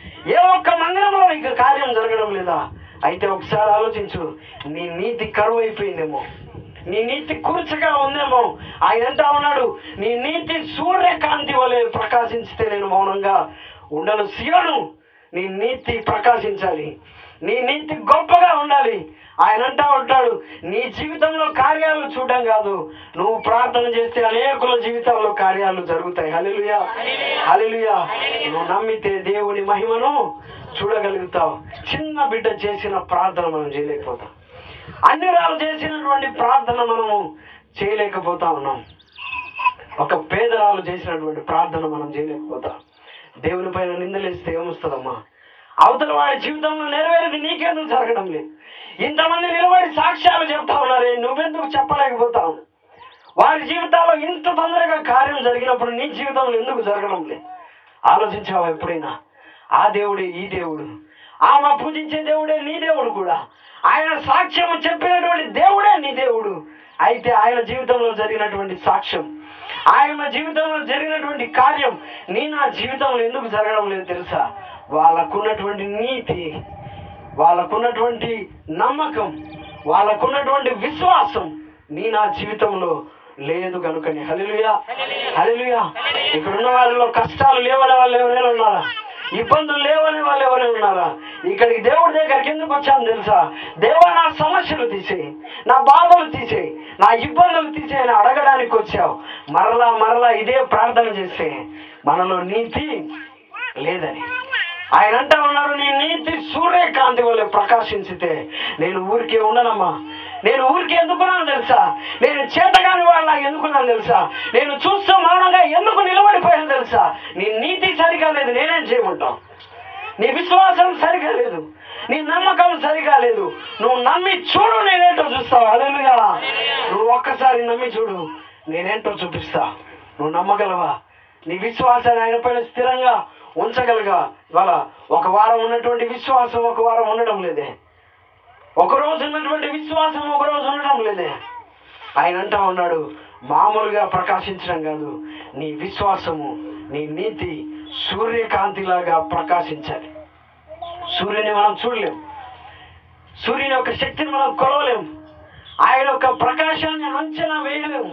ఏ ఒక్క మందిరంలో నీకు కార్యం జరగడం లేదా అయితే ఒకసారి ఆలోచించు నీ నీతి కరువు అయిపోయిందేమో నీ నీతి కూర్చగా ఉందేమో ఆయన అంటా ఉన్నాడు నీ నీతి సూర్యకాంతి వలె ప్రకాశించితే నేను మౌనంగా ఉండను సియోను నీ నీతి ప్రకాశించాలి నీ నీతి గొప్పగా ఉండాలి ఆయన అంటా ఉంటాడు నీ జీవితంలో కార్యాలు చూడడం కాదు నువ్వు ప్రార్థన చేస్తే అనేకుల జీవితాల్లో కార్యాలు జరుగుతాయి హల్లెలూయా హల్లెలూయా నువ్వు నమ్మితే దేవుని మహిమను చూడగలుగుతావు చిన్న బిడ్డ చేసిన ప్రార్థన మనం చేయలేకపోతాం అన్ని రాళ్ళు చేసినటువంటి ప్రార్థన మనము చేయలేకపోతా ఉన్నాం ఒక పేదరాలు చేసినటువంటి ప్రార్థన మనం చేయలేకపోతాం దేవుని పైన నిందలేస్తే ఏమొస్తుందమ్మా అవతల వాడి జీవితంలో నెరవేరేది నీకెందుకు జరగడం లేదు ఇంతమంది నిలబడి సాక్ష్యాలు చెప్తా ఉన్నారే నువ్వెందుకు చెప్పలేకపోతావు వారి జీవితాల్లో ఇంత తొందరగా కార్యం జరిగినప్పుడు నీ జీవితంలో ఎందుకు జరగడం లేదు ఆలోచించావా ఎప్పుడైనా ఆ దేవుడే ఈ దేవుడు ఆమె పూజించే దేవుడే నీ దేవుడు కూడా ఆయన సాక్ష్యం చెప్పినటువంటి దేవుడే నీ దేవుడు అయితే ఆయన జీవితంలో జరిగినటువంటి సాక్ష్యం ఆయన జీవితంలో జరిగినటువంటి కార్యం నీ నా జీవితంలో ఎందుకు జరగడం లేదు తెలుసా వాళ్ళకున్నటువంటి నీతి వాళ్ళకున్నటువంటి నమ్మకం వాళ్ళకున్నటువంటి విశ్వాసం నీ నా జీవితంలో లేదు కనుకని హలిలుయా హలిలుయా ఇక్కడ ఉన్న వాళ్ళలో కష్టాలు లేవనే వాళ్ళు ఎవరైనా ఉన్నారా ఇబ్బందులు లేవనే వాళ్ళు ఎవరైనా ఉన్నారా ఇక్కడికి దేవుడి దగ్గరికి ఎందుకు వచ్చాను తెలుసా దేవా నా సమస్యలు తీసేయి నా బాధలు తీసేయి నా ఇబ్బందులు తీసేయి అని అడగడానికి వచ్చావు మరలా మరలా ఇదే ప్రార్థన చేస్తే మనలో నీతి లేదని ఆయన అంటా ఉన్నారు నీ నీతి సూర్యకాంతి వల్ల ప్రకాశించితే నేను ఊరికే ఉండనమ్మా నేను ఊరికే ఎందుకున్నాను తెలుసా నేను చేతగాని వాళ్ళ ఎందుకున్నాను తెలుసా నేను చూస్తూ మౌనంగా ఎందుకు నిలబడిపోయాను తెలుసా నీ నీతి సరిగా లేదు నేనేం చేయమంటావు నీ విశ్వాసం సరిగా లేదు నీ నమ్మకం సరిగా లేదు నువ్వు నమ్మి చూడు నేనేంటో చూస్తావు అదేలుగా నువ్వు ఒక్కసారి నమ్మి చూడు నేనేంటో చూపిస్తా నువ్వు నమ్మగలవా నీ విశ్వాసాన్ని ఆయన పైన స్థిరంగా ఉంచగలగా ఇవాళ ఒక వారం ఉన్నటువంటి విశ్వాసం ఒక వారం ఉండడం లేదే ఒక రోజు ఉన్నటువంటి విశ్వాసం ఒక రోజు ఉండడం లేదే ఆయన అంటా ఉన్నాడు మామూలుగా ప్రకాశించడం కాదు నీ విశ్వాసము నీ నీతి సూర్యకాంతిలాగా ప్రకాశించాలి సూర్యుని మనం చూడలేం సూర్యుని యొక్క శక్తిని మనం కొలవలేం ఆయన యొక్క ప్రకాశాన్ని అంచనా వేయలేము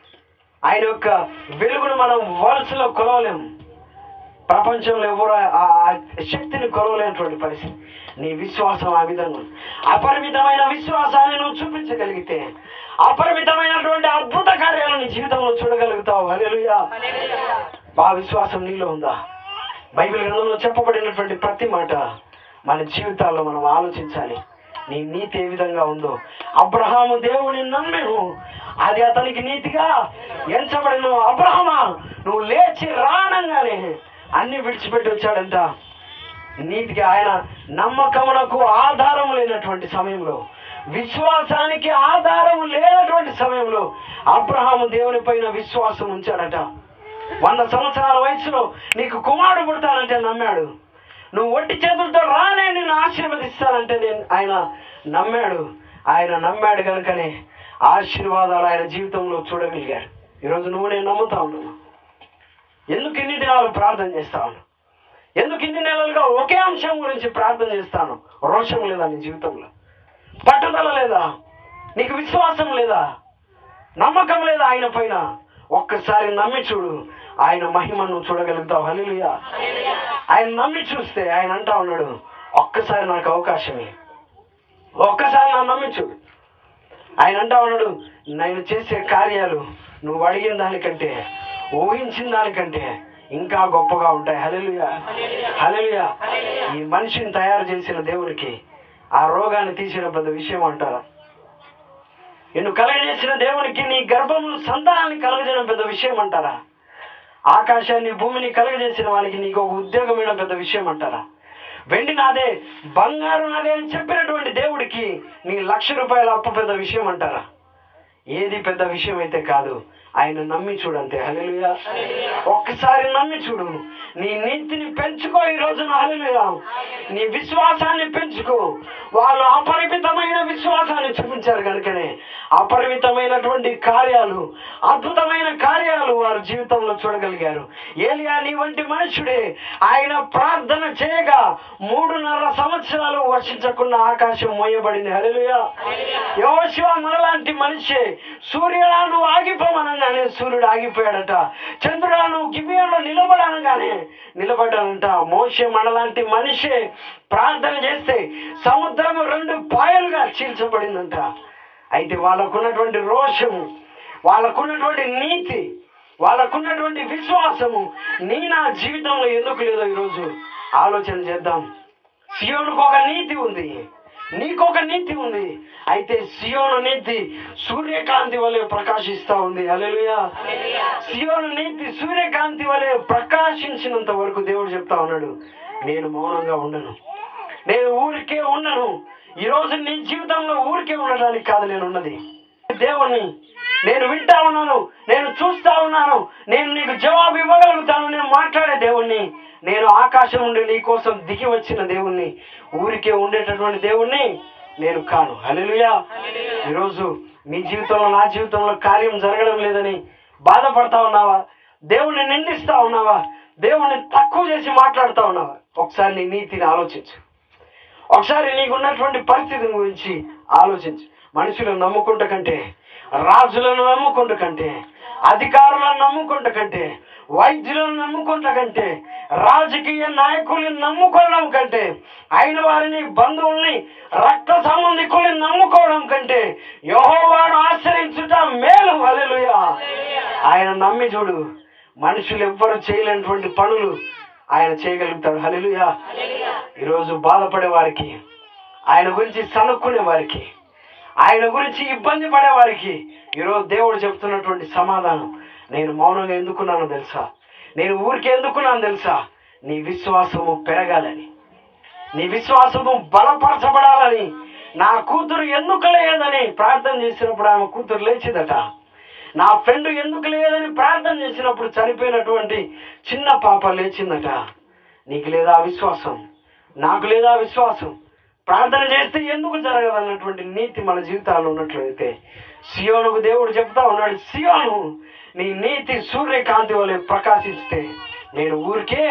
ఆయన యొక్క వెలుగును మనం వలసలో కొలవలేము ప్రపంచంలో ఎవరు ఆ ఆ శక్తిని కొలవలేనటువంటి పరిస్థితి నీ విశ్వాసం ఆ విధంగా ఉంది. అపరిమితమైన విశ్వాసాన్ని నువ్వు చూపించగలిగితే అపరిమితమైనటువంటి అద్భుత కార్యాలను నీ జీవితంలో చూడగలుగుతావు హల్లెలూయా ఆ విశ్వాసం నీలో ఉందా బైబిల్ గ్రంథంలో చెప్పబడినటువంటి ప్రతి మాట మన జీవితాల్లో మనం ఆలోచించాలి నీ నీతి ఏ విధంగా ఉందో అబ్రహాము దేవుని నమ్మెను అది అతనికి నీతిగా ఎంచబడిన అబ్రహమా నువ్వు లేచి రానంగానే అన్ని విడిచిపెట్టి వచ్చాడంట నీతికి ఆయన నమ్మకమునకు ఆధారం లేనటువంటి సమయంలో విశ్వాసానికి ఆధారం లేనటువంటి సమయంలో అబ్రహాము దేవుని పైన విశ్వాసం ఉంచాడట వంద సంవత్సరాల వయసులో నీకు కుమారుడు పుడతానంటే నమ్మాడు నువ్వు ఒట్టి చేతులతో రానే నేను ఆశీర్వదిస్తానంటే నేను ఆయన నమ్మాడు ఆయన నమ్మాడు కనుకనే ఆశీర్వాదాలు ఆయన జీవితంలో చూడగలిగాడు ఈరోజు నువ్వు నేను నమ్ముతా ఉన్నాను ఎందుకు ఇన్ని దినాలు ప్రార్థన చేస్తాను ఎందుకు ఇన్ని నెలలుగా ఒకే అంశం గురించి ప్రార్థన చేస్తాను రోషం లేదా నీ జీవితంలో పట్టుదల లేదా నీకు విశ్వాసం లేదా నమ్మకం లేదా ఆయన పైన ఒక్కసారి నమ్మి చూడు ఆయన మహిమను చూడగలుగుతావు హల్లెలూయా ఆయన నమ్మి చూస్తే ఆయన అంటా ఉన్నాడు ఒక్కసారి నాకు అవకాశమే ఒక్కసారి నన్ను నమ్మి చూడు ఆయన అంటా ఉన్నాడు నేను చేసే కార్యాలు నువ్వు అడిగిన దానికంటే ఊహించిన దానికంటే ఇంకా గొప్పగా ఉంటాయి హల్లెలూయా హల్లెలూయా ఈ మనిషిని తయారు చేసిన దేవునికి ఆ రోగాన్ని తీసిన పెద్ద విషయం అంటారా నిన్ను కలగజేసిన దేవునికి నీ గర్భములు సంతానాన్ని కలగజేయడం పెద్ద విషయం అంటారా ఆకాశాన్ని భూమిని కలగజేసిన వానికి నీకు ఒక ఉద్యోగమైన పెద్ద విషయం అంటారా వెండి నాదే బంగారు నాదే అని చెప్పినటువంటి దేవుడికి నీ లక్ష రూపాయల అప్పు పెద్ద విషయం అంటారా ఏది పెద్ద విషయం అయితే కాదు ఆయన నమ్మి చూడంతే హల్లెలూయా ఒక్కసారి నమ్మి చూడు నీ నీతిని పెంచుకో ఈ రోజున హల్లెలూయా నీ విశ్వాసాన్ని పెంచుకో వాళ్ళు అపరిమితమైన విశ్వాసాన్ని చూపించారు కనుకనే అపరిమితమైనటువంటి కార్యాలు అద్భుతమైన కార్యాలు వారి జీవితంలో చూడగలిగారు ఏలియా నీ వంటి మనుషుడే ఆయన ప్రార్థన చేయగా మూడున్నర సంవత్సరాలు వర్షించకుండా ఆకాశం మోయబడింది హల్లెలూయా యోశివ మనలాంటి మనిషే సూర్యుడా నువ్వు ఆగిపోమనగానే సూర్యుడు ఆగిపోయాడట చంద్రుడా నువ్వు గిబియంలో నిలబడనగానే నిలబడ్డానంట మోషే మనలాంటి మనిషే ప్రార్థన చేస్తే సముద్రం రెండు పాయలుగా చీల్చబడిందంట అయితే వాళ్ళకున్నటువంటి రోషము వాళ్ళకున్నటువంటి నీతి వాళ్ళకున్నటువంటి విశ్వాసము నీ నా జీవితంలో ఎందుకు లేదో ఈరోజు ఆలోచన చేద్దాం సియోనుకు ఒక నీతి ఉంది నీకు ఒక నీతి ఉంది అయితే సియోను నీతి సూర్యకాంతి వలె ప్రకాశిస్తా ఉంది హల్లెలూయా సియోను నీతి సూర్యకాంతి వలె ప్రకాశించినంత వరకు దేవుడు చెప్తా ఉన్నాడు నేను మౌనంగా ఉండను నేను ఊరికే ఉండను ఈ రోజు నీ జీవితంలో ఊరికే ఉండడానికి కాదు నేను ఉన్నది దేవుణ్ణి నేను వింటా ఉన్నాను నేను చూస్తా ఉన్నాను నేను నీకు జవాబు ఇవ్వగలుగుతాను నేను మాట్లాడే దేవుణ్ణి నేను ఆకాశం నుండి నీ కోసం దిగి వచ్చిన దేవుణ్ణి ఊరికే ఉండేటటువంటి దేవుణ్ణి నేను కాను హల్లెలూయా ఈరోజు నీ జీవితంలో నా జీవితంలో కార్యం జరగడం లేదని బాధపడతా ఉన్నావా దేవుణ్ణి నిందిస్తా ఉన్నావా దేవుణ్ణి తక్కువ చేసి మాట్లాడుతా ఉన్నావా ఒకసారి నీ నీతిని ఆలోచించు ఒకసారి నీకున్నటువంటి పరిస్థితి గురించి ఆలోచించు మనుషులను నమ్ముకుంట కంటే రాజులను నమ్ముకుంట కంటే అధికారులను నమ్ముకుంట కంటే వైద్యులను నమ్ముకుంట కంటే రాజకీయ నాయకుల్ని నమ్ముకోవడం కంటే అయిన వారిని బంధువుల్ని రక్త సంబంధికుల్ని నమ్ముకోవడం కంటే యెహోవాను ఆశ్రయించుట మేలు హల్లెలూయా ఆయన నమ్మి చూడు మనుషులు ఎవ్వరు చేయలేనటువంటి పనులు ఆయన చేయగలుగుతాడు హల్లెలూయా ఈరోజు బాధపడే వారికి ఆయన గురించి సనుక్కునే వారికి ఆయన గురించి ఇబ్బంది పడే వారికి ఈరోజు దేవుడు చెప్తున్నటువంటి సమాధానం నేను మౌనంగా ఎందుకున్నానో తెలుసా నేను ఊరికి ఎందుకున్నాను తెలుసా నీ విశ్వాసము పెరగాలని నీ విశ్వాసము బలపరచబడాలని నా కూతురు ఎందుకు లేదని ప్రార్థన చేసినప్పుడు ఆమె కూతురు లేచిందట నా ఫ్రెండ్ ఎందుకు లేదని ప్రార్థన చేసినప్పుడు చనిపోయినటువంటి చిన్న పాప లేచిందట నీకు లేదా విశ్వాసం నాకు లేదా విశ్వాసం ప్రార్థన చేస్తే ఎందుకు జరగదన్నటువంటి నీతి మన జీవితాల్లో ఉన్నట్లయితే సియోనుకు దేవుడు చెప్తా ఉన్నాడు సియోను నీ నీతి సూర్యకాంతి వలె ప్రకాశిస్తే నేను ఊరికే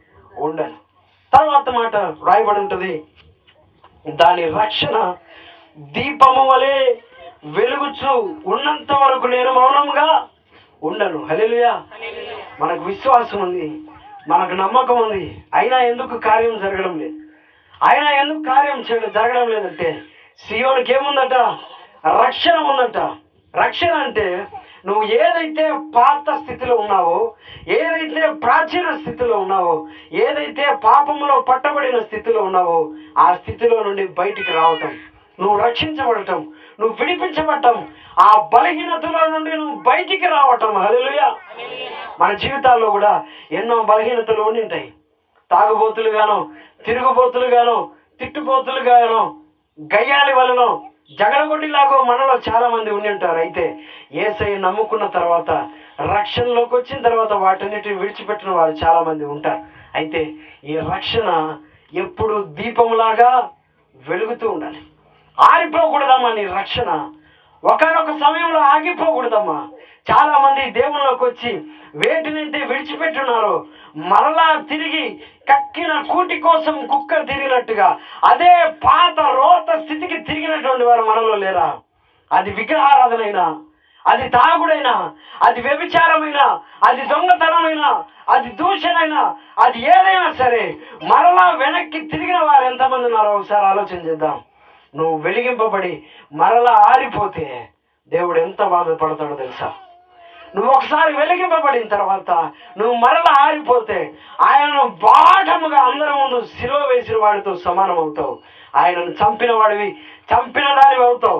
ఉండను తర్వాత మాట రాయబడి ఉంటుంది దాని రక్షణ దీపము వలె వెలుగుచు ఉన్నంత వరకు నేను మౌనంగా ఉండను హల్లెలూయా మనకు విశ్వాసం ఉంది మనకు నమ్మకం ఉంది అయినా ఎందుకు కార్యం జరగడం లేదు అయినా ఎందుకు కార్యం చేయడం జరగడం లేదంటే సియోనికి ఏముందట రక్షణ ఉందట రక్షణ అంటే నువ్వు ఏదైతే పాత స్థితిలో ఉన్నావో ఏదైతే ప్రాచీన స్థితిలో ఉన్నావో ఏదైతే పాపంలో పట్టబడిన స్థితిలో ఉన్నావో ఆ స్థితిలో నుండి బయటికి రావటం నువ్వు రక్షించబడటం నువ్వు విడిపించబడటం ఆ బలహీనతలో నుండి నువ్వు బయటికి రావటం హల్లెలూయా మన జీవితాల్లో కూడా ఎన్నో బలహీనతలు ఉండి ఉంటాయి తాగుబోతులుగానో తిరుగుబోతులుగానో తిట్టుబోతులుగానో గయ్యాలి వలనో జగడగొడ్డిలాగో మనలో చాలా మంది ఉండి ఉంటారు అయితే ఏసై నమ్ముకున్న తర్వాత రక్షణలోకి వచ్చిన తర్వాత వాటన్నిటిని విడిచిపెట్టిన వారు చాలా మంది ఉంటారు అయితే ఈ రక్షణ ఎప్పుడు దీపంలాగా వెలుగుతూ ఉండాలి ఆరిపోకూడదమ్మా నీ రక్షణ ఒకనొక సమయంలో ఆగిపోకూడదమ్మా చాలా మంది దేవుళ్ళలోకి వచ్చి వేటినైతే విడిచిపెట్టున్నారో మరలా తిరిగి కక్కిన కూటి కోసం కుక్క తిరిగినట్టుగా అదే పాత రోత స్థితికి తిరిగినటువంటి వారు మనలో లేరా అది విగ్రహారాధనైనా అది తాగుడైనా అది వ్యభిచారమైనా అది దొంగతనమైనా అది దూషణైనా అది ఏదైనా సరే మరలా వెనక్కి తిరిగిన వారు ఎంతమంది ఉన్నారో ఒకసారి ఆలోచన చేద్దాం నువ్వు వెలిగింపబడి మరలా ఆరిపోతే దేవుడు ఎంత బాధపడతాడో తెలుసా నువ్వు ఒకసారి వెలిగింపబడిన తర్వాత నువ్వు మరలా ఆరిపోతే ఆయనను బాటముగా అందరి ముందు సిలువ వేసిన వాడితో సమానం అవుతావు ఆయనను చంపిన వాడివి చంపిన దానివి అవుతావు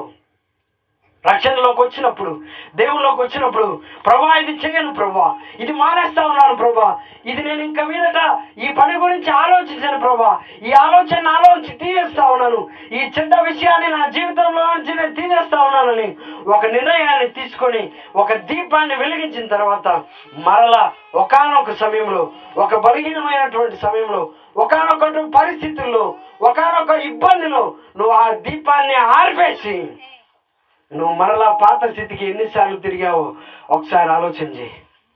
రక్షణలోకి వచ్చినప్పుడు దేవుళ్ళలోకి వచ్చినప్పుడు ప్రభా ఇది చేయను ప్రభా ఇది మానేస్తా ఉన్నాను ప్రభా ఇది నేను ఇంకా మీదట ఈ పని గురించి ఆలోచించాను ప్రభా ఈ ఆలోచన నాలోంచి తీసేస్తా ఉన్నాను ఈ చెడ్డ విషయాన్ని నా జీవితంలో నుంచి నేను తీసేస్తా ఉన్నానని ఒక నిర్ణయాన్ని తీసుకొని ఒక దీపాన్ని వెలిగించిన తర్వాత మరలా ఒకానొక సమయంలో ఒక బలహీనమైనటువంటి సమయంలో ఒకానొక పరిస్థితుల్లో ఒకానొక ఇబ్బందిలో నువ్వు ఆ దీపాన్ని ఆర్పేసి నువ్వు మరలా పాత స్థితికి ఎన్నిసార్లు తిరిగావో ఒకసారి ఆలోచన చేయి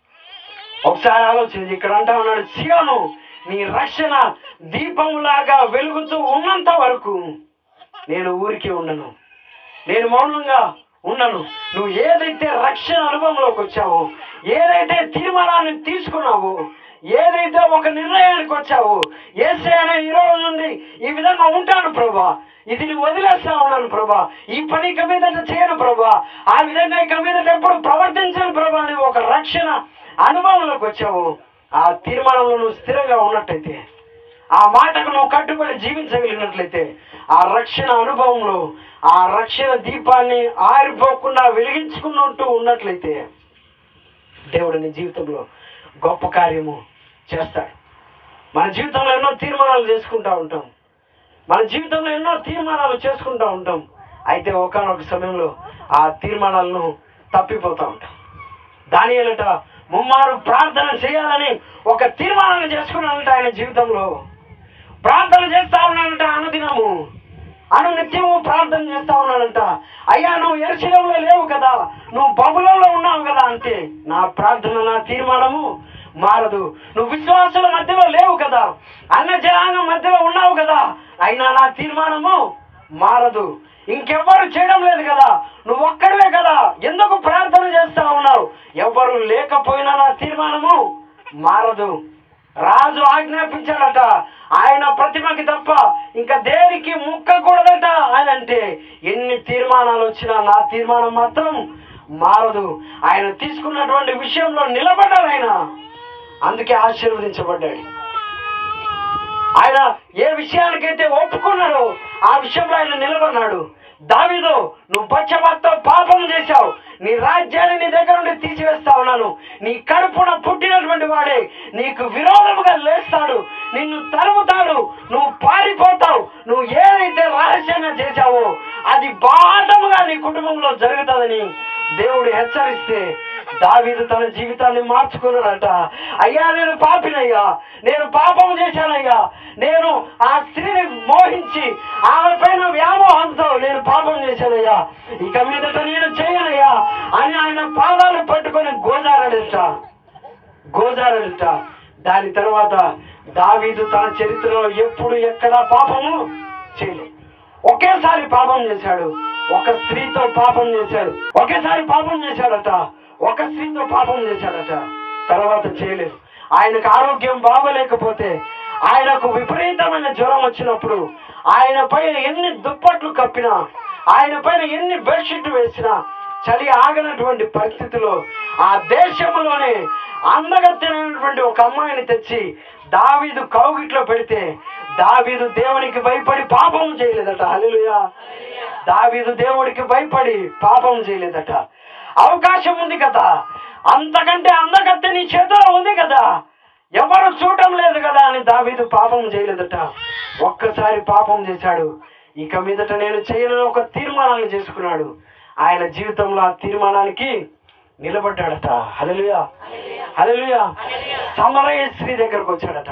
ఒకసారి ఆలోచన చేయి ఇక్కడ అంటా ఉన్నాడు సియోను నీ రక్షణ దీపంలాగా వెలుగుతూ ఉన్నంత వరకు నేను ఊరికి ఉండను నేను మౌనంగా ఉండను నువ్వు ఏదైతే రక్షణ అనుభవంలోకి వచ్చావో ఏదైతే తీర్మానాన్ని తీసుకున్నావో ఏదైతే ఒక నిర్ణయానికి వచ్చావో ఏసే అనే ఈ రోజు నుండి ఈ విధంగా ఉంటాను ప్రభా ఇది నువ్వు వదిలేస్తా ఉన్నాను ప్రభా ఈ పని ఇక మీదట చేయను ప్రభా ఆ విధంగా ఇక మీదట ఎప్పుడు ప్రవర్తించను ప్రభా అని ఒక రక్షణ అనుభవంలోకి వచ్చావు ఆ తీర్మానంలో నువ్వు స్థిరంగా ఉన్నట్టయితే ఆ మాటకు నువ్వు కట్టుబడి జీవించగలిగినట్లయితే ఆ రక్షణ అనుభవంలో ఆ రక్షణ దీపాన్ని ఆరిపోకుండా వెలిగించుకున్నట్టు ఉన్నట్లయితే దేవుడు నీ జీవితంలో గొప్ప కార్యము చేస్తాడు మన జీవితంలో ఎన్నో తీర్మానాలు చేసుకుంటా ఉంటాం మన జీవితంలో ఎన్నో తీర్మానాలు చేసుకుంటా ఉంటాం అయితే ఒకనొక సమయంలో ఆ తీర్మానాలను తప్పిపోతూ ఉంటాం దాని ఏలట ముమ్మారు ప్రార్థన చేయాలని ఒక తీర్మానాన్ని చేసుకున్నానంట ఆయన జీవితంలో ప్రార్థన చేస్తా ఉన్నానంట అనుదినము అను నిత్యము ప్రార్థన చేస్తా ఉన్నానంట అయ్యా నువ్వు ఎరుశలంలో లేవు కదా నువ్వు బబులలో ఉన్నావు కదా అంతే నా ప్రార్థన నా తీర్మానము మారదు నువ్వు విశ్వాసుల మధ్యలో లేవు కదా అన్న జనాంగం మధ్యలో ఉన్నావు కదా అయినా నా తీర్మానము మారదు ఇంకెవ్వరు చేయడం లేదు కదా నువ్వు ఒక్కడివే కదా ఎందుకు ప్రార్థన చేస్తా ఉన్నావు ఎవ్వరు లేకపోయినా నా తీర్మానము మారదు రాజు ఆజ్ఞాపించాడట ఆయన ప్రతిమకి తప్ప ఇంకా దేనికి ముక్కకూడదట ఆయన అంటే ఎన్ని తీర్మానాలు వచ్చినా నా తీర్మానం మాత్రం మారదు ఆయన తీసుకున్నటువంటి విషయంలో నిలబడ్డాడు ఆయన అందుకే ఆశీర్వదించబడ్డాడు ఆయన ఏ విషయానికైతే ఒప్పుకున్నాడో ఆ విషయంలో ఆయన నిలబడినాడు దావిదో నువ్వు పచ్చబత్తో పాపం చేశావు నీ రాజ్యాన్ని నీ దగ్గర నుండి తీసివేస్తా ఉన్నాను నీ కడుపున పుట్టినటువంటి వాడే నీకు విరోధముగా లేస్తాడు నిన్ను తరుముతాడు నువ్వు పారిపోతావు నువ్వు ఏదైతే రహస్యంగా చేశావో అది బాధముగా నీ కుటుంబంలో జరుగుతుందని దేవుడు హెచ్చరిస్తే దావీదు తన జీవితాన్ని మార్చుకున్నాడట అయ్యా నేను పాపినయ్యా నేను పాపం చేశానయ్యా నేను ఆ స్త్రీని మోహించి ఆమె పైన వ్యామోహంతో నేను పాపం చేశానయ్యా ఇక మీదట నేను చేయనయ్యా అని ఆయన పాదాలు పట్టుకొని గోజారడట గోజారడట దాని తర్వాత దావీదు తన చరిత్రలో ఎప్పుడు ఎక్కడా పాపము చేయలేదు ఒకేసారి పాపం చేశాడు ఒక స్త్రీతో పాపం చేశాడు ఒకేసారి పాపం చేశాడట ఒక స్త్రీతో పాపం చేశాడట తర్వాత చేయలేదు ఆయనకు ఆరోగ్యం బాగోలేకపోతే ఆయనకు విపరీతమైన జ్వరం వచ్చినప్పుడు ఆయన పైన ఎన్ని దుప్పట్లు కప్పినా ఆయన పైన ఎన్ని బెడ్షీట్ వేసినా చలి ఆగనటువంటి పరిస్థితిలో ఆ దేశంలోనే అందగత్తెనటువంటి ఒక అమ్మాయిని తెచ్చి దావీదు కౌగిట్లో పెడితే దావీదు దేవునికి భయపడి పాపం చేయలేదట హల్లెలూయా దావీదు దేవుడికి భయపడి పాపం చేయలేదట అవకాశం ఉంది కదా అంతకంటే అందగత్తె నీ చేతిలో ఉంది కదా ఎవరు చూడటం లేదు కదా అని దావీదు పాపం చేయలేదట ఒక్కసారి పాపం చేశాడు ఇక మీదట నేను చేయనని ఒక తీర్మానాన్ని చేసుకున్నాడు ఆయన జీవితంలో ఆ తీర్మానానికి నిలబడ్డాడట హల్లెలూయా హల్లెలూయా సమరయ స్త్రీ దగ్గరకు వచ్చాడట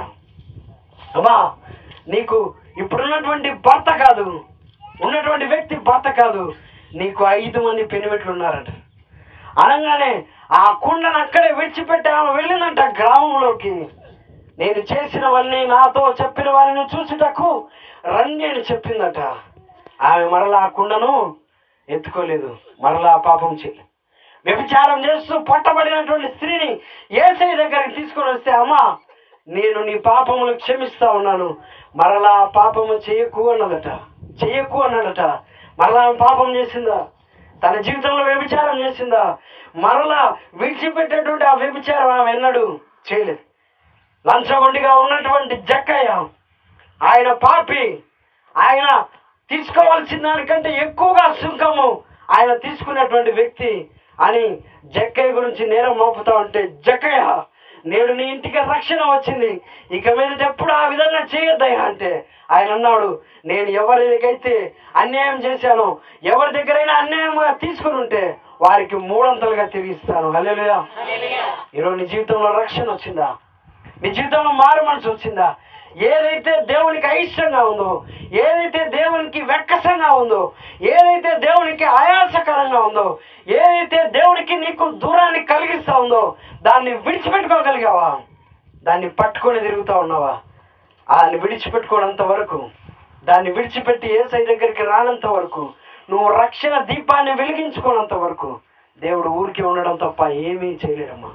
అమ్మా నీకు ఇప్పుడున్నటువంటి భర్త కాదు ఉన్నటువంటి వ్యక్తి భర్త కాదు నీకు ఐదు మంది పెనిమిట్లు ఉన్నారట అనగానే ఆ కుండను అక్కడే విడిచిపెట్టి ఆమె వెళ్ళిందంట గ్రామంలోకి నేను చేసినవన్నీ నాతో చెప్పిన వారిని చూసుటకు రండి అని చెప్పిందట ఆమె మరలా ఆ కుండను ఎత్తుకోలేదు మరలా ఆ పాపం చేయలేదు వ్యభిచారం చేస్తూ పట్టబడినటువంటి స్త్రీని ఏసై దగ్గరికి తీసుకొని వస్తే అమ్మా నేను నీ పాపములు క్షమిస్తా ఉన్నాను మరలా ఆ పాపము చేయకు అన్నదట చెయ్యకు అన్నాడట మరలా ఆమె పాపం చేసిందా తన జీవితంలో వ్యభిచారం చేసిందా మరలా విడిచిపెట్టేటువంటి ఆ వ్యభిచారం ఆమె ఎన్నడు చేయలేదు లంచగొండిగా ఉన్నటువంటి జక్కయ్య ఆయన పాపి ఆయన తీసుకోవాల్సిన దానికంటే ఎక్కువగా సుంకము ఆయన తీసుకున్నటువంటి వ్యక్తి అని జక్కయ్య గురించి నేరం మోపుతా ఉంటే జక్కయ్య నేడు నీ ఇంటికి రక్షణ వచ్చింది ఇక మీద ఎప్పుడు ఆ విధంగా చేయొద్దయ్యా అంటే ఆయన అన్నాడు నేను ఎవరికైతే అన్యాయం చేశానో ఎవరి దగ్గరైనా అన్యాయంగా తీసుకుని ఉంటే వారికి మూడంతలుగా తిరిగిస్తాను హల్లెలూయా ఈరోజు నీ జీవితంలో రక్షణ వచ్చిందా నీ జీవితంలో మారు మనసు వచ్చిందా ఏదైతే దేవునికి అయిష్టంగా ఉందో ఏదైతే దేవునికి వెక్కసంగా ఉందో ఏదైతే దేవునికి ఆయాసకరంగా ఉందో ఏదైతే దేవునికి నీకు దూరాన్ని కలిగిస్తా ఉందో దాన్ని విడిచిపెట్టుకోగలిగావా దాన్ని పట్టుకొని తిరుగుతా ఉన్నావా దాన్ని విడిచిపెట్టుకోనంత వరకు దాన్ని విడిచిపెట్టి ఏసై దగ్గరికి రానంత వరకు నువ్వు రక్షణ దీపాన్ని వెలిగించుకోనంత వరకు దేవుడు ఊరికే ఉండడం తప్ప ఏమీ చేయలేడమ్మా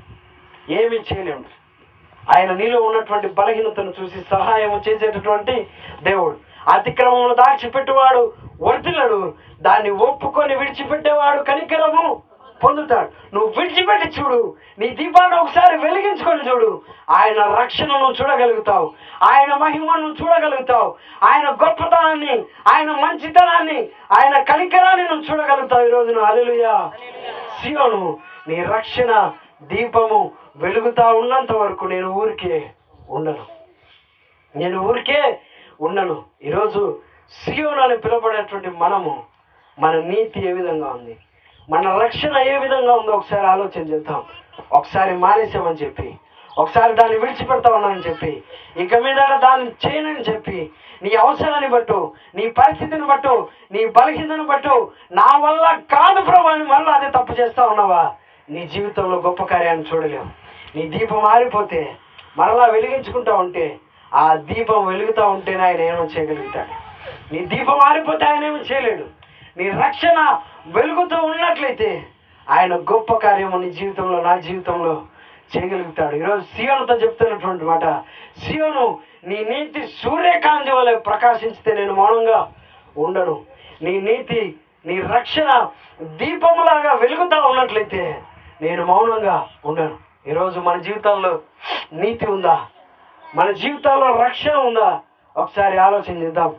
ఏమీ చేయలేము ఆయన నీలో ఉన్నటువంటి బలహీనతను చూసి సహాయం చేసేటటువంటి దేవుడు అతిక్రమమును దాచిపెట్టువాడు వర్తిల్లడు దాన్ని ఒప్పుకొని విడిచిపెట్టేవాడు కనికరము పొందుతాడు నువ్వు విడిచిపెట్టి చూడు నీ దీపాన్ని ఒకసారి వెలిగించుకొని చూడు ఆయన రక్షణను చూడగలుగుతావు ఆయన మహిమను చూడగలుగుతావు ఆయన గొప్పతనాన్ని ఆయన మంచితనాన్ని ఆయన కనికరాన్ని నువ్వు చూడగలుగుతావు ఈ రోజున అలెలుయా సియోను నీ రక్షణ దీపము వెలుగుతా ఉన్నంత వరకు నేను ఊరికే ఉండను నేను ఊరికే ఉండను ఈరోజు సియోను అని పిలువబడేటువంటి మనము మన నీతి ఏ విధంగా ఉంది మన రక్షణ ఏ విధంగా ఉందో ఒకసారి ఆలోచన చేద్దాం ఒకసారి మానేసామని చెప్పి ఒకసారి దాన్ని విడిచిపెడతామని చెప్పి ఇక మీద దాన్ని చేయనని చెప్పి నీ అవసరాన్ని బట్టు నీ పరిస్థితిని బట్టు నీ బలహీనను బట్టు నా వల్ల కాదు ప్రభు అని మళ్ళీ అదే తప్పు చేస్తా ఉన్నావా నీ జీవితంలో గొప్ప కార్యాన్ని చూడలేవు నీ దీపం ఆరిపోతే మరలా వెలిగించుకుంటా ఉంటే ఆ దీపం వెలుగుతూ ఉంటేనే ఆయన ఏమో చేయగలుగుతాడు నీ దీపం ఆరిపోతే ఆయన ఏమీ చేయలేడు నీ రక్షణ వెలుగుతూ ఉన్నట్లయితే ఆయన గొప్ప కార్యము నీ జీవితంలో నా జీవితంలో చేయగలుగుతాడు ఈరోజు సియోనుతో చెప్తున్నటువంటి మాట సియోను నీ నీతి సూర్యకాంతి వలె ప్రకాశించితే నేను మౌనంగా ఉండను నీ నీతి నీ రక్షణ దీపములాగా వెలుగుతా ఉన్నట్లయితే నేను మౌనంగా ఉండను ఈరోజు మన జీవితాల్లో నీతి ఉందా మన జీవితాల్లో రక్షణ ఉందా ఒకసారి ఆలోచన చేద్దాం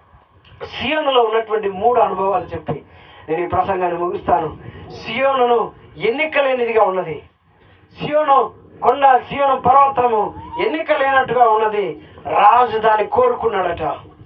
సియోనులో ఉన్నటువంటి మూడు అనుభవాలు చెప్పి నేను ఈ ప్రసంగాన్ని ముగిస్తాను సియోనును ఎన్నిక లేనిదిగా ఉన్నది సియోను కొండ సియోను పర్వతము ఎన్నిక లేనట్టుగా ఉన్నది రాజు దాన్ని కోరుకున్నాడట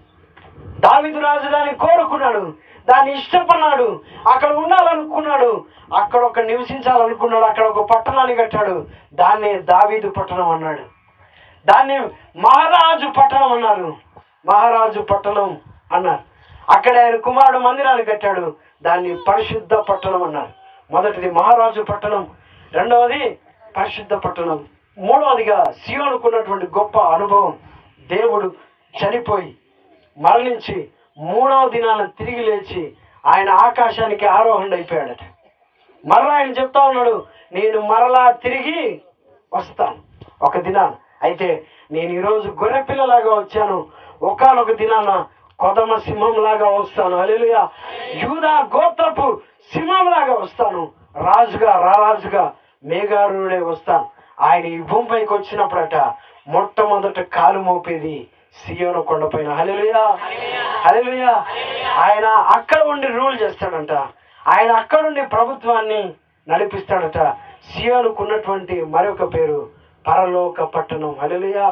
దావిదు రాజు దాన్ని కోరుకున్నాడు దాన్ని ఇష్టపడినాడు అక్కడ ఉండాలనుకున్నాడు అక్కడ ఒక నివసించాలనుకున్నాడు అక్కడ ఒక పట్టణాన్ని కట్టాడు దాన్ని దావీదు పట్టణం అన్నాడు దాన్ని మహారాజు పట్టణం అన్నారు మహారాజు పట్టణం అన్నారు అక్కడ ఆయన కుమారుడు మందిరాన్ని కట్టాడు దాన్ని పరిశుద్ధ పట్టణం అన్నారు మొదటిది మహారాజు పట్టణం రెండవది పరిశుద్ధ పట్టణం మూడవదిగా సియోనుకున్నటువంటి గొప్ప అనుభవం దేవుడు చనిపోయి మరణించి మూడవ దినాన తిరిగి లేచి ఆయన ఆకాశానికి ఆరోహణ అయిపోయాడట మరలా ఆయన చెప్తా ఉన్నాడు నేను మరలా తిరిగి వస్తాను ఒక దినాన అయితే నేను ఈరోజు గొర్రె పిల్లలాగా వచ్చాను ఒకనొక దినాన కొదమ సింహంలాగా వస్తాను అలెలుగా యూదా గోత్రపు సింహంలాగా వస్తాను రాజుగా రారాజుగా మేఘారుడే వస్తాను ఆయన ఈ భూమిపైకి వచ్చినప్పుడట మొట్టమొదట కాలు మోపేది సియోను కొండపైన హల్లెలూయా హల్లెలూయా ఆయన అక్కడ ఉండి రూల్ చేస్తాడంట ఆయన అక్కడ ఉండి ప్రభుత్వాన్ని నడిపిస్తాడట సియోనుకు ఉన్నటువంటి మరొక పేరు పరలోక పట్టణం హల్లెలూయా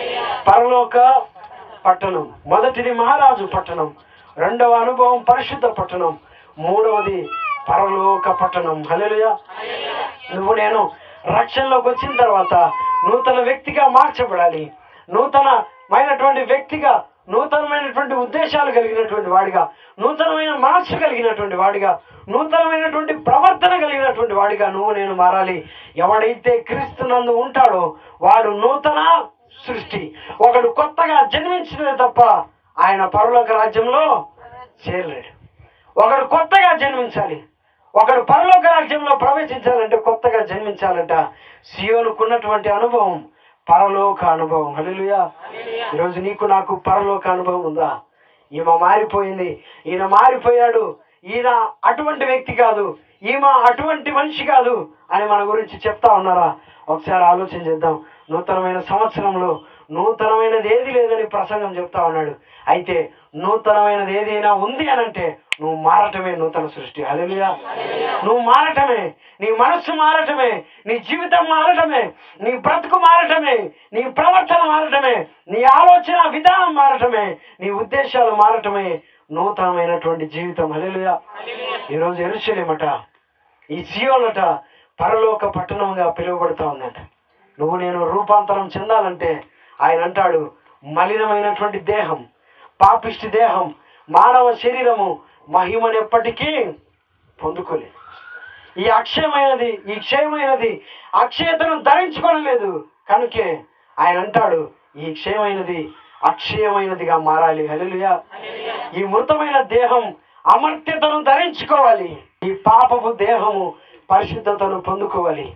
పరలోక పట్టణం మొదటిది మహారాజు పట్టణం రెండవ అనుభవం పరిశుద్ధ పట్టణం మూడవది పరలోక పట్టణం హల్లెలూయా నువ్వు నేను రక్షణలోకి వచ్చిన తర్వాత నూతన వ్యక్తిగా మార్చబడాలి నూతనమైనటువంటి వ్యక్తిగా నూతనమైనటువంటి ఉద్దేశాలు కలిగినటువంటి వాడిగా నూతనమైన మనస్సు కలిగినటువంటి వాడిగా నూతనమైనటువంటి ప్రవర్తన కలిగినటువంటి వాడిగా నువ్వు నేను మారాలి ఎవడైతే క్రీస్తునందు ఉంటాడో వాడు నూతన సృష్టి ఒకడు కొత్తగా జన్మించినది తప్ప ఆయన పరలోక రాజ్యంలో చేరలేడు ఒకడు కొత్తగా జన్మించాలి ఒకడు పరలోక రాజ్యంలో ప్రవేశించాలంటే కొత్తగా జన్మించాలంట సియోనుకున్నటువంటి అనుభవం పరలోక అనుభవం హల్లెలూయా ఈరోజు నీకు నాకు పరలోక అనుభవం ఉందా ఈమె మారిపోయింది ఈయన మారిపోయాడు ఈయన అటువంటి వ్యక్తి కాదు ఈమె అటువంటి మనిషి కాదు అని మన గురించి చెప్తా ఉన్నారా ఒకసారి ఆలోచన చేద్దాం నూతనమైన సంవత్సరంలో నూతనమైనది ఏది లేదని ప్రసంగం చెప్తా ఉన్నాడు అయితే నూతనమైనది ఏదైనా ఉంది అని అంటే నువ్వు మారటమే నూతన సృష్టి హల్లెలూయా నువ్వు మారటమే నీ మనస్సు మారటమే నీ జీవితం మారటమే నీ బ్రతుకు మారటమే నీ ప్రవర్తన మారటమే నీ ఆలోచన విధానం మారటమే నీ ఉద్దేశాలు మారటమే నూతనమైనటువంటి జీవితం హల్లెలూయా ఈరోజు ఎరుసలేమట ఈ సియోనట పరలోక పట్టణంగా పిలువబడుతా ఉందంట నువ్వు నేను రూపాంతరం చెందాలంటే ఆయన అంటాడు మలినమైనటువంటి దేహం పాపిష్టి దేహం మానవ శరీరము మహిమనెప్పటికీ పొందుకోలేదు ఈ అక్షయమైనది ఈ క్షయమైనది అక్షయతను ధరించుకోనలేదు కనుకే ఆయన అంటాడు ఈ క్షయమైనది అక్షయమైనదిగా మారాలి హల్లెలూయా ఈ మృతమైన దేహం అమర్త్యతను ధరించుకోవాలి ఈ పాపపు దేహము పరిశుద్ధతను పొందుకోవాలి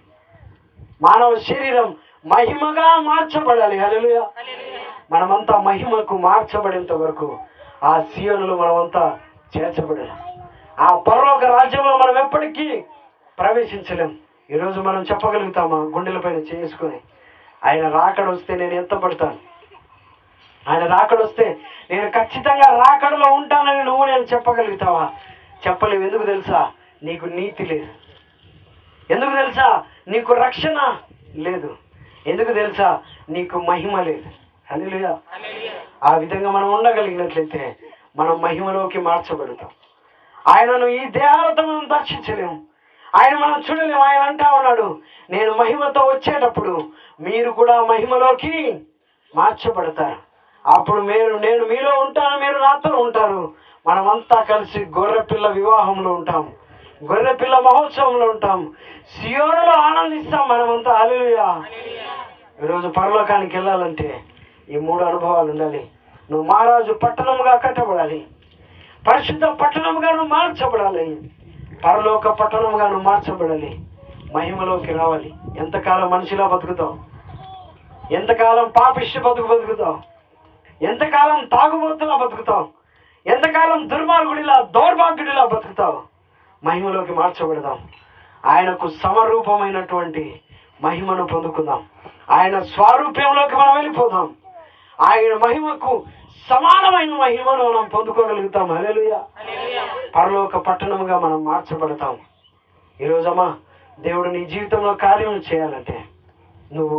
మానవ శరీరం మహిమగా మార్చబడాలి హల్లెలూయా మనమంతా మహిమకు మార్చబడేంత వరకు ఆ సీయోనులు మనమంతా చేర్చబడాలి ఆ పరలోక రాజ్యంలో మనం ఎప్పటికీ ప్రవేశించలేం ఈరోజు మనం చెప్పగలుగుతామా గుండెలపైన చేసుకొని ఆయన రాకడ వస్తే నేను ఎంత పడతాను ఆయన రాకడ వస్తే నేను ఖచ్చితంగా రాకడలో ఉంటానని నువ్వు నేను చెప్పగలుగుతావా చెప్పలేవు ఎందుకు తెలుసా నీకు నీతి లేదు ఎందుకు తెలుసా నీకు రక్షణ లేదు ఎందుకు తెలుసా నీకు మహిమ లేదు హల్లెలూయా ఆ విధంగా మనం ఉండగలిగినట్లయితే మనం మహిమలోకి మార్చబడతాం ఆయనను ఈ దేహాలతో మనం దర్శించలేము ఆయన మనం చూడలేము ఆయన అంటా ఉన్నాడు నేను మహిమతో వచ్చేటప్పుడు మీరు కూడా మహిమలోకి మార్చబడతారు అప్పుడు మీరు నేను మీలో ఉంటాను మీరు నాతో ఉంటారు మనమంతా కలిసి గొర్రెపిల్ల వివాహంలో ఉంటాం గొర్రెపిల్ల మహోత్సవంలో ఉంటాం సియోనులో ఆనందిస్తాం మనమంతా అలలుయా ఈరోజు పరలోకానికి వెళ్ళాలంటే ఈ మూడు అనుభవాలు ఉండాలి నువ్వు మహారాజు పట్టణముగా కట్టబడాలి పరిశుద్ధ పట్టణముగా నువ్వు మార్చబడాలి పరలోక పట్టణముగా నువ్వు మార్చబడాలి మహిమలోకి రావాలి ఎంతకాలం మనిషిలా బతుకుతావు ఎంతకాలం పాపిష్టి బతుకు బతుకుతావు ఎంతకాలం తాగుబోతులా బతుకుతావు ఎంతకాలం దుర్మార్గుడిలా దౌర్భాగ్యుడిలా బతుకుతావు మహిమలోకి మార్చబడదాం ఆయనకు సమరూపమైనటువంటి మహిమను పొందుకుందాం ఆయన స్వారూప్యంలోకి మనం వెళ్ళిపోదాం ఆయన మహిమకు సమానమైన మహిమను మనం పొందుకోగలుగుతాం హల్లెలూయా పరలోక పట్టణముగా మనం మార్చబడతాం ఈరోజమ్మా దేవుడు నీ జీవితంలో కార్యం చేయాలంటే నువ్వు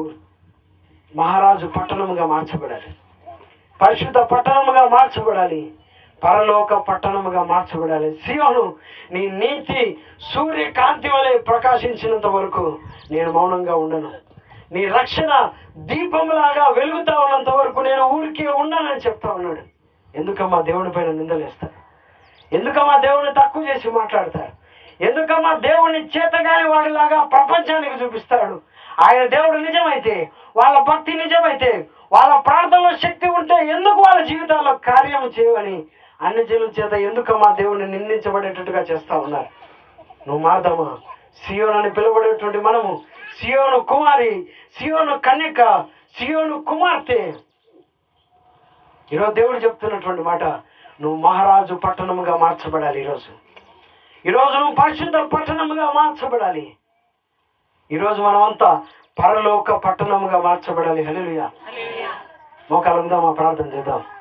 మహారాజు పట్టణముగా మార్చబడాలి పరిశుద్ధ పట్టణముగా మార్చబడాలి పరలోక పట్టణముగా మార్చబడాలి శివను నీ నీతి సూర్యకాంతి వలె ప్రకాశించినంత వరకు నేను మౌనంగా ఉండను నీ రక్షణ దీపంలాగా వెలుగుతా ఉన్నంత వరకు నేను ఊరికే ఉండనని చెప్తా ఉన్నాడు ఎందుకమ్మా దేవుని పైన నిందలేస్తారు ఎందుకమ్మా దేవుని తక్కువ చేసి మాట్లాడతారు ఎందుకమ్మా దేవుని చేతగాని వాడిలాగా ప్రపంచానికి చూపిస్తాడు ఆయన దేవుడు నిజమైతే వాళ్ళ భక్తి నిజమైతే వాళ్ళ ప్రార్థనలో శక్తి ఉంటే ఎందుకు వాళ్ళ జీవితాల్లో కార్యం చేయవని అన్ని జనుల చేత ఎందుకమ్మా దేవుని నిందించబడేటట్టుగా చేస్తా ఉన్నారు నువ్వు మారదామా సియోను అని పిలువబడేటువంటి మనము సియోను కుమారి సియోను కన్యక సియోను కుమార్తె ఈరోజు దేవుడు చెప్తున్నటువంటి మాట నువ్వు మహారాజు పట్టణముగా మార్చబడాలి ఈరోజు ఈరోజు నువ్వు పరిశుద్ధ పట్టణముగా మార్చబడాలి ఈరోజు మనమంతా పరలోక పట్టణముగా మార్చబడాలి హల్లెలూయా మోకాలు ఉందామా ప్రార్థన చేద్దాం